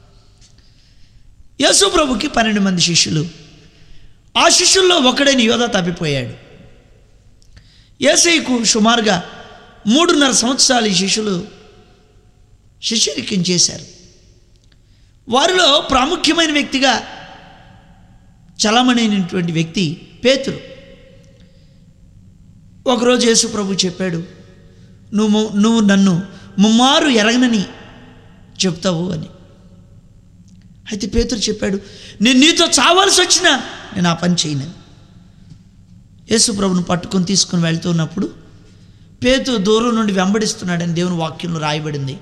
యేసు ప్రభుకి పన్నెండు మంది శిష్యులు ఆ శిష్యుల్లో ఒకడైన యోధ తప్పిపోయాడు ఏసైకు సుమారుగా మూడున్నర సంవత్సరాలు ఈ శిష్యులు శిష్యరికం చేశారు వారిలో ప్రాముఖ్యమైన వ్యక్తిగా చలమణైనటువంటి వ్యక్తి పేతురు ఒకరోజు యేసు ప్రభు చెప్పాడు నువ్వు నువ్వు నన్ను ముమ్మారు ఎరగనని చెప్తావు అని అయితే పేతురు చెప్పాడు నేను నీతో చావాల్సి వచ్చినా నేను ఆ పని చేయను యేసు ప్రభుని పట్టుకొని తీసుకుని వెళ్తున్నప్పుడు పేతు దూరం నుండి వెంబడిస్తున్నాడని దేవుని వాక్యంలో రాయబడింది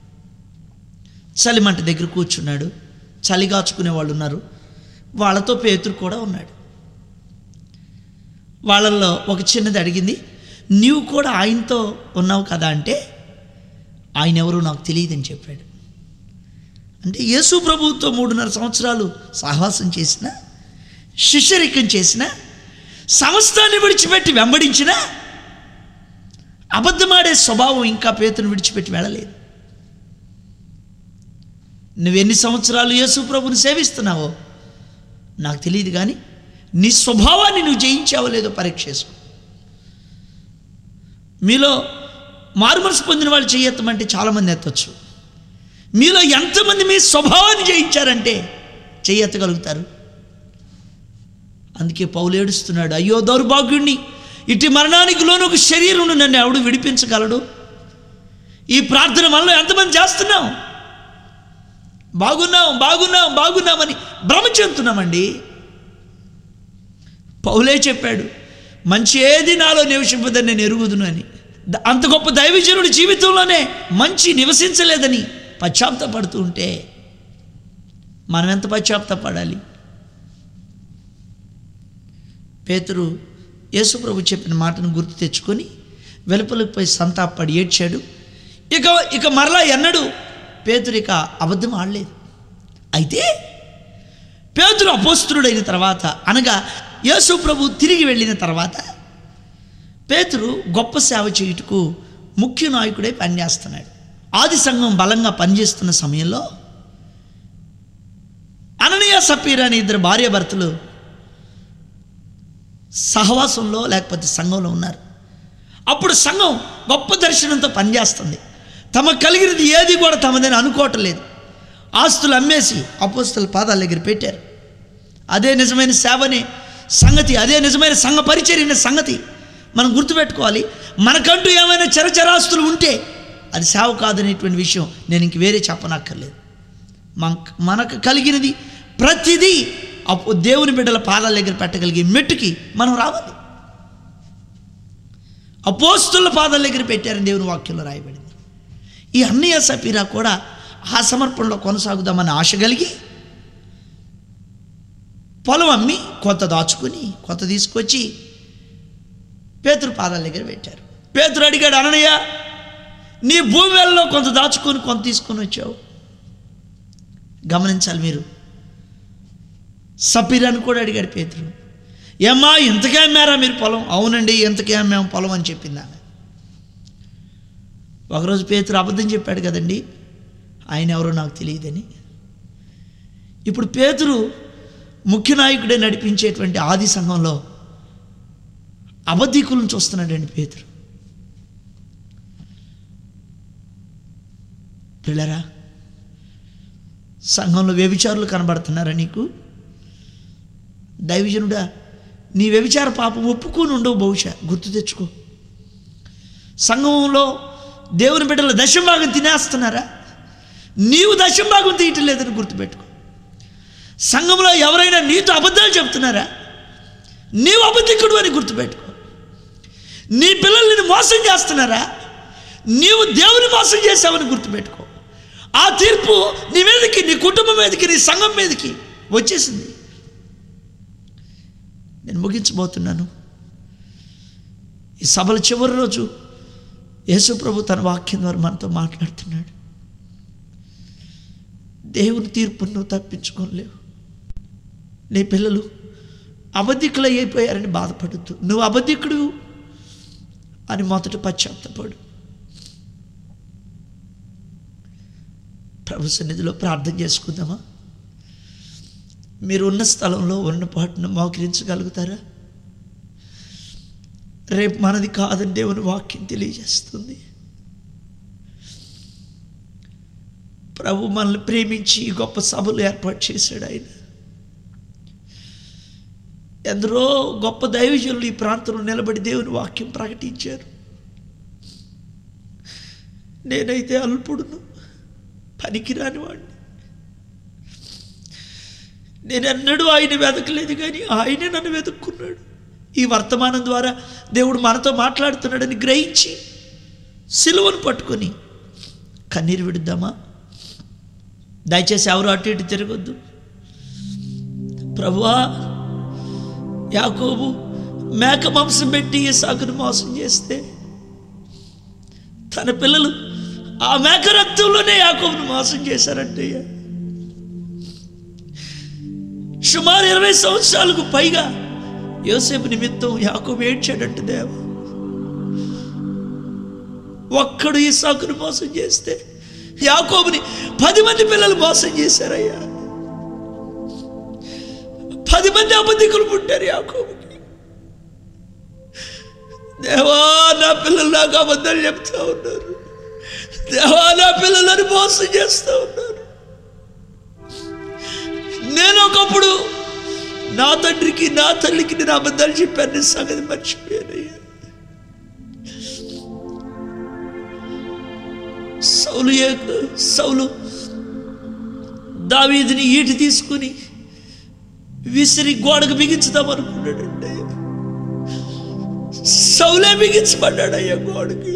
చలిమంట దగ్గర కూర్చున్నాడు చలి కాచుకునే వాళ్ళు ఉన్నారు వాళ్ళతో పేతురు కూడా ఉన్నాడు వాళ్ళల్లో ఒక చిన్నది అడిగింది నీవు కూడా ఆయనతో ఉన్నావు కదా అంటే ఆయన ఎవరు నాకు తెలియదని చెప్పాడు అంటే యేసు ప్రభువుతో మూడున్నర సంవత్సరాలు సహవాసం చేసిన శిష్యరికం చేసిన సమస్తాన్ని విడిచిపెట్టి వెంబడించిన అబద్ధమాడే స్వభావం ఇంకా పేతును విడిచిపెట్టి వెళ్ళలేదు నువ్వెన్ని సంవత్సరాలు యేసు ప్రభుని సేవిస్తున్నావో నాకు తెలియదు కానీ నీ స్వభావాన్ని నువ్వు జయించావో లేదో పరీక్ష చేసుకో మీలో మారుమనసు పొందిన వాళ్ళు చేయెత్తమంటే చాలామంది ఎత్తచ్చు మీలో ఎంతమంది మీ స్వభావాన్ని జయించారంటే చెయ్యెత్తగలుగుతారు అందుకే పౌలు ఏడుస్తున్నాడు అయ్యో దౌర్భాగ్యుణ్ణి ఇటు మరణానికి లోను ఒక శరీరం నన్ను ఎవడు విడిపించగలడు ఈ ప్రార్థన మనలో ఎంతమంది చేస్తున్నాం బాగున్నాం బాగున్నాం బాగున్నామని భ్రమ చెందుతున్నామండి పౌలే చెప్పాడు మంచి ఏది నాలో నివసింపదని నేను ఎరుగుదును అని ద- అంత గొప్ప దైవజనుడి జీవితంలోనే మంచి నివసించలేదని పశ్చాత్తాపడుతూ ఉంటే మనం ఎంత పశ్చాత్తాపడాలి పేతురు యేసుప్రభు చెప్పిన మాటను గుర్తు తెచ్చుకొని వెలుపలకు పోయి సంతాపడి ఏడ్చాడు ఇక ఇక మరలా ఎన్నడు పేతురు ఇక అబద్ధం ఆడలేదు అయితే పేతురు అపోస్తుడైన తర్వాత అనగా యేసు ప్రభు తిరిగి వెళ్ళిన తర్వాత పేతురు గొప్ప సేవ చేయుటకు ముఖ్య నాయకుడై పనిచేస్తున్నాడు ఆది సంఘం బలంగా పనిచేస్తున్న సమయంలో అననీయ సపీర్ అనే ఇద్దరు భార్యాభర్తలు సహవాసంలో లేకపోతే సంఘంలో ఉన్నారు అప్పుడు సంఘం గొప్ప దర్శనంతో పనిచేస్తుంది తమకు కలిగినది ఏది కూడా తమదని అనుకోవటం లేదు ఆస్తులు అమ్మేసి అపోస్తుల పాదాల దగ్గర పెట్టారు అదే నిజమైన సేవని సంగతి అదే నిజమైన సంఘ పరిచర్యన సంగతి మనం గుర్తుపెట్టుకోవాలి మనకంటూ ఏమైనా చరచరాస్తులు ఉంటే అది సేవ కాదనేటువంటి విషయం నేను ఇంక వేరే చెప్పనక్కర్లేదు మనకు మనకు కలిగినది ప్రతిదీ అప్పు దేవుని బిడ్డల పాదాల దగ్గర పెట్టగలిగే మెట్టుకి మనం రావాలి అపోస్తుల పాదాల దగ్గర పెట్టారని దేవుని వాక్యంలో రాయబడింది ఈ అన్నయ్య సపీరా కూడా ఆ సమర్పణలో కొనసాగుదామని ఆశ కలిగి పొలం అమ్మి కొంత దాచుకుని కొంత తీసుకొచ్చి పేతురు పాదాల దగ్గర పెట్టారు పేతురు అడిగాడు అననయ్య నీ భూమి వేలలో కొంత దాచుకొని కొంత తీసుకొని వచ్చావు గమనించాలి మీరు సపీరాన్ని కూడా అడిగాడు పేతురు ఏమ్మా ఇంతకే అమ్మారా మీరు పొలం అవునండి ఇంతకే అమ్మాము పొలం అని చెప్పింది ఆమె ఒకరోజు పేతురు అబద్ధం చెప్పాడు కదండి ఆయన ఎవరో నాకు తెలియదని ఇప్పుడు పేతురు ముఖ్య నాయకుడే నడిపించేటువంటి ఆది సంఘంలో అబద్ధికులను చూస్తున్నాడండి పేతురు పిల్లరా సంఘంలో వ్యభిచారులు కనబడుతున్నారా నీకు దైవజనుడా నీ వ్యభిచార పాపం ఒప్పుకొని ఉండవు బహుశా గుర్తు తెచ్చుకో సంఘంలో దేవుని బిడ్డల దశంభాగం తినేస్తున్నారా నీవు దశంభాగం తీయటం లేదని గుర్తుపెట్టుకో సంఘంలో ఎవరైనా నీతో అబద్ధాలు చెప్తున్నారా నీవు అబద్ధికుడు అని గుర్తుపెట్టుకో నీ పిల్లల్ని మోసం చేస్తున్నారా నీవు దేవుని మోసం చేశావని గుర్తుపెట్టుకో ఆ తీర్పు నీ మీదకి నీ కుటుంబం మీదకి నీ సంఘం మీదకి వచ్చేసింది నేను ముగించబోతున్నాను ఈ సభల చివరి రోజు యేసు ప్రభు తన వాక్యం ద్వారా మనతో మాట్లాడుతున్నాడు దేవుని తీర్పును నువ్వు తప్పించుకోలేవు నీ పిల్లలు అబద్ధికులు అయిపోయారని బాధపడద్దు నువ్వు అబద్ధికుడు అని మొదట పశ్చాత్తపడు ప్రభు సన్నిధిలో ప్రార్థన చేసుకుందామా మీరు ఉన్న స్థలంలో ఉన్న పాటును మోకరించగలుగుతారా రేపు మనది కాదని దేవుని వాక్యం తెలియజేస్తుంది ప్రభు మనల్ని ప్రేమించి ఈ గొప్ప సభలు ఏర్పాటు చేశాడు ఆయన ఎందరో గొప్ప దైవజనులు ఈ ప్రాంతంలో నిలబడి దేవుని వాక్యం ప్రకటించారు నేనైతే అల్పుడును పనికిరాని వాడిని నేను ఎన్నడూ ఆయన వెతకలేదు కానీ ఆయనే నన్ను వెతుక్కున్నాడు ఈ వర్తమానం ద్వారా దేవుడు మనతో మాట్లాడుతున్నాడని గ్రహించి సిలువను పట్టుకొని కన్నీరు విడుద్దామా దయచేసి ఎవరు అటు ఇటు తిరగొద్దు ప్రభువా యాకోబు మేక మాంసం పెట్టి సాకును మోసం చేస్తే తన పిల్లలు ఆ మేక రక్తంలోనే యాకోబును మోసం చేశారంటయ్యా సుమారు ఇరవై సంవత్సరాలకు పైగా యోసేపు నిమిత్తం యాకోబు ఏడ్చాడంట దేవ ఒక్కడు ఈ సాకును మోసం చేస్తే యాకోబుని పది మంది పిల్లలు మోసం చేశారయ్యా పది మంది అబద్ధికులు పుట్టారు యాకోబుకి దేవా నా పిల్లలు నాకు అబద్ధాలు చెప్తా ఉన్నారు దేవా నా పిల్లలను మోసం చేస్తూ ఉన్నారు నేను ఒకప్పుడు నా తండ్రికి నా తల్లికి నేను అబద్ధాలు చెప్పాను నీ సంగతి మర్చిపోయానయ్యా సౌలు ఏ- సౌలు దావీదిని ఈటి తీసుకుని విసిరి గోడకు బిగించుదాం అనుకున్నాడండి సౌలే బిగించబడ్డాడయ్యా గోడకి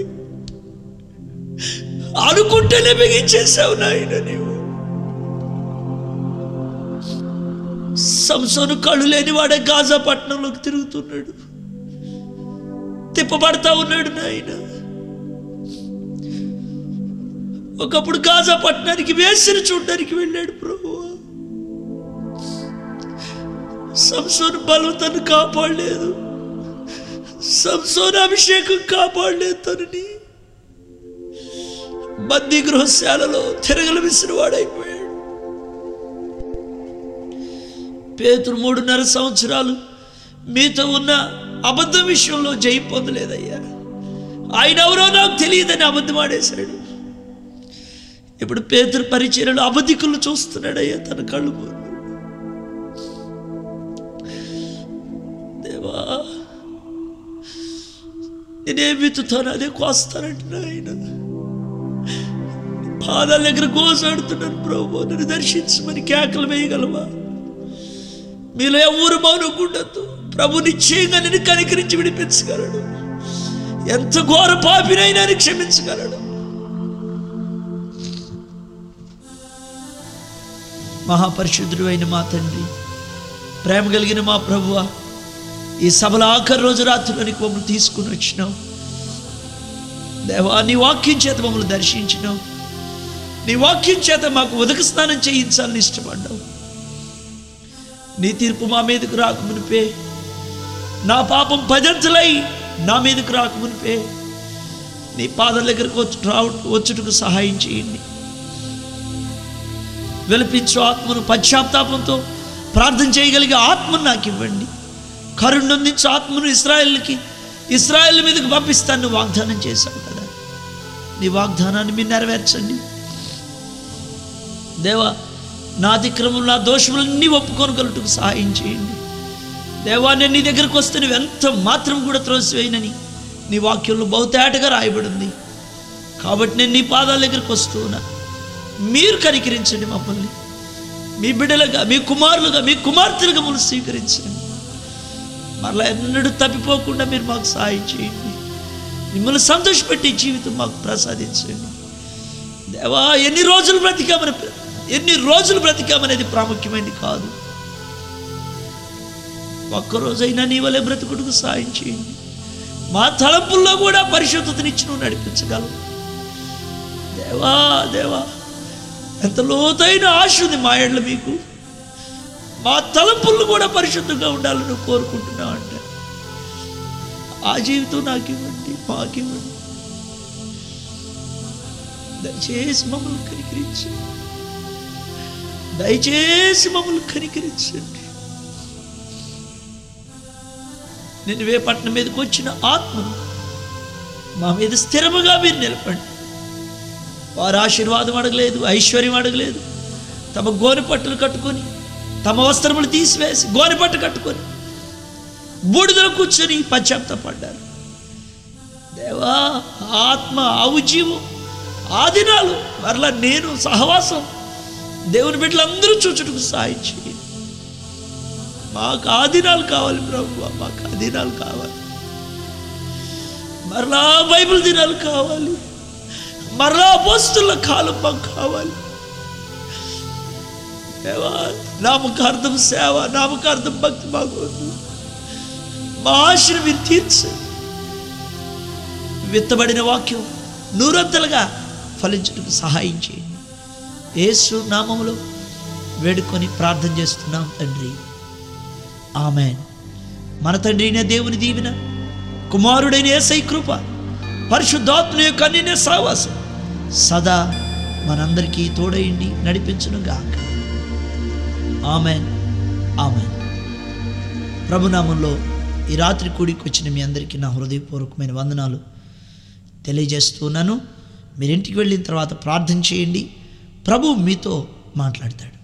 అనుకుంటేనే బిగించేసావు నాయన నీవు సంసోను కళ్ళు లేనివాడే గాజా పట్టణంలోకి తిరుగుతున్నాడు తిప్పబడతా ఉన్నాడు నాయన ఒకప్పుడు గాజా పట్టణానికి వేసిన చూడడానికి వెళ్ళాడు ప్రభు సంసోను బలవతను కాపాడలేదు సంసోను అభిషేకం కాపాడలేదు తనని బందీ గృహశాలలో తిరగల విసిరివాడైపోయాడు పేతురు మూడున్నర సంవత్సరాలు మీతో ఉన్న అబద్ధం విషయంలో జయం పొందలేదయ్యా ఆయన ఎవరో నాకు తెలియదని అబద్ధం ఆడేశాడు ఇప్పుడు పేతురు పరిచయలు అబద్ధికులు చూస్తున్నాడయ్యా తన కళ్ళు ముందు దేవా నేనేం విత్తుతాను అదే కోస్తానంటున్నా ఆయన పాదాల దగ్గర కోసాడుతున్నాను ప్రభు నన్ను దర్శించమని కేకలు వేయగలవా మీలో ఎవరు మౌనకుండద్దు ప్రభు నిశ్చయంగా నేను కనికరించి విడిపించగలడు ఎంత ఘోర పాపినైనా ఆయన క్షమించగలడు మహాపరిశుద్ధుడు అయిన మా తండ్రి ప్రేమ కలిగిన మా ప్రభువ ఈ సభల ఆఖరి రోజు రాత్రిలోనికి మమ్మల్ని తీసుకుని వచ్చినావు దేవా నీ వాక్యం చేత మమ్మల్ని దర్శించినావు నీ వాక్యం చేత మాకు ఉదక స్నానం చేయించాలని ఇష్టపడ్డావు నీ తీర్పు మా మీదకు రాకమునిపే నా పాపం పదంతలై నా మీదకు రాకమునిపే నీ పాదల దగ్గరకు వచ్చి రావ వచ్చుటకు సహాయం చేయండి విలపించు ఆత్మను పశ్చాత్తాపంతో ప్రార్థన చేయగలిగే ఆత్మను నాకు ఇవ్వండి కరుణొందించు ఆత్మను ఇస్రాయల్కి ఇస్రాయల్ మీదకి పంపిస్తాను వాగ్దానం చేశావు కదా నీ వాగ్దానాన్ని మీరు నెరవేర్చండి దేవా నా అతిక్రమం నా దోషములన్నీ ఒప్పుకొనగలటకు సహాయం చేయండి దేవా నేను నీ దగ్గరకు వస్తే నువ్వు ఎంత మాత్రం కూడా త్రోసివేయనని నీ వాక్యంలో బహుతేటగా రాయబడింది కాబట్టి నేను నీ పాదాల దగ్గరకు వస్తూ ఉన్నా మీరు కనికరించండి మమ్మల్ని మీ బిడ్డలుగా మీ కుమారులుగా మీ కుమార్తెలుగా మమ్మల్ని స్వీకరించండి మరలా ఎన్నడూ తప్పిపోకుండా మీరు మాకు సహాయం చేయండి మిమ్మల్ని సంతోషపెట్టే జీవితం మాకు ప్రసాదించండి దేవా ఎన్ని రోజులు బ్రతికామని ఎన్ని రోజులు బ్రతికామనేది ప్రాముఖ్యమైనది కాదు ఒక్కరోజైనా నీ వలె బ్రతుకుడుకు సాయం చేయండి మా తలంపుల్లో కూడా పరిశుద్ధతనిచ్చి నువ్వు నడిపించగలవు దేవా దేవా ఎంత లోతైన ఆశ ఉంది మా ఏళ్ళ మీకు మా తలంపులు కూడా పరిశుద్ధంగా ఉండాలని కోరుకుంటున్నావు అంటే ఆ జీవితం నాకు ఇవ్వండి మాకు ఇవ్వండి దయచేసి మమ్మల్ని కనికరించండి దయచేసి మమ్మల్ని కనికరించండి నేను వేపట్నం మీదకి వచ్చిన ఆత్మను మా మీద స్థిరముగా మీరు నిలపండి వారు ఆశీర్వాదం అడగలేదు ఐశ్వర్యం అడగలేదు తమ గోని పట్టులు కట్టుకొని తమ వస్త్రములు తీసివేసి గోని పట్టు కట్టుకొని బూడిదలో కూర్చొని పశ్చాత్తపడ్డారు దేవా ఆత్మ ఆవు జీవం ఆ దినాలు మరలా నేను సహవాసం దేవుని బిడ్డలందరూ చూచుటకు సాయం చేయండి మాకు ఆ దినాలు కావాలి ప్రభు మాకు ఆ దినాలు కావాలి మరలా బైబిల్ దినాలు కావాలి మరలా పోస్తుల కాలం మాకు కావాలి దేవా నామకార్థం సేవ నామకార్థం భక్తి మాకు వద్దు మా ఆశను మీరు తీర్చండి విత్తబడిన వాక్యం నూరంతలుగా ఫలించడానికి సహాయం చేయండి యేసు నామములో వేడుకొని ప్రార్థన చేస్తున్నాం తండ్రి ఆమెన్ మన తండ్రి అయిన దేవుని దీవెన కుమారుడైన ఏసై కృప పరిశుద్ధాత్మ యొక్క అన్య సావాసం సదా మనందరికీ తోడయండి నడిపించును గాక ఆమెన్ ఆమెన్ ప్రభునామంలో ఈ రాత్రి కూడికి వచ్చిన మీ అందరికీ నా హృదయపూర్వకమైన వందనాలు తెలియజేస్తున్నాను మీరు ఇంటికి వెళ్ళిన తర్వాత ప్రార్థన చేయండి ప్రభు మీతో మాట్లాడతాడు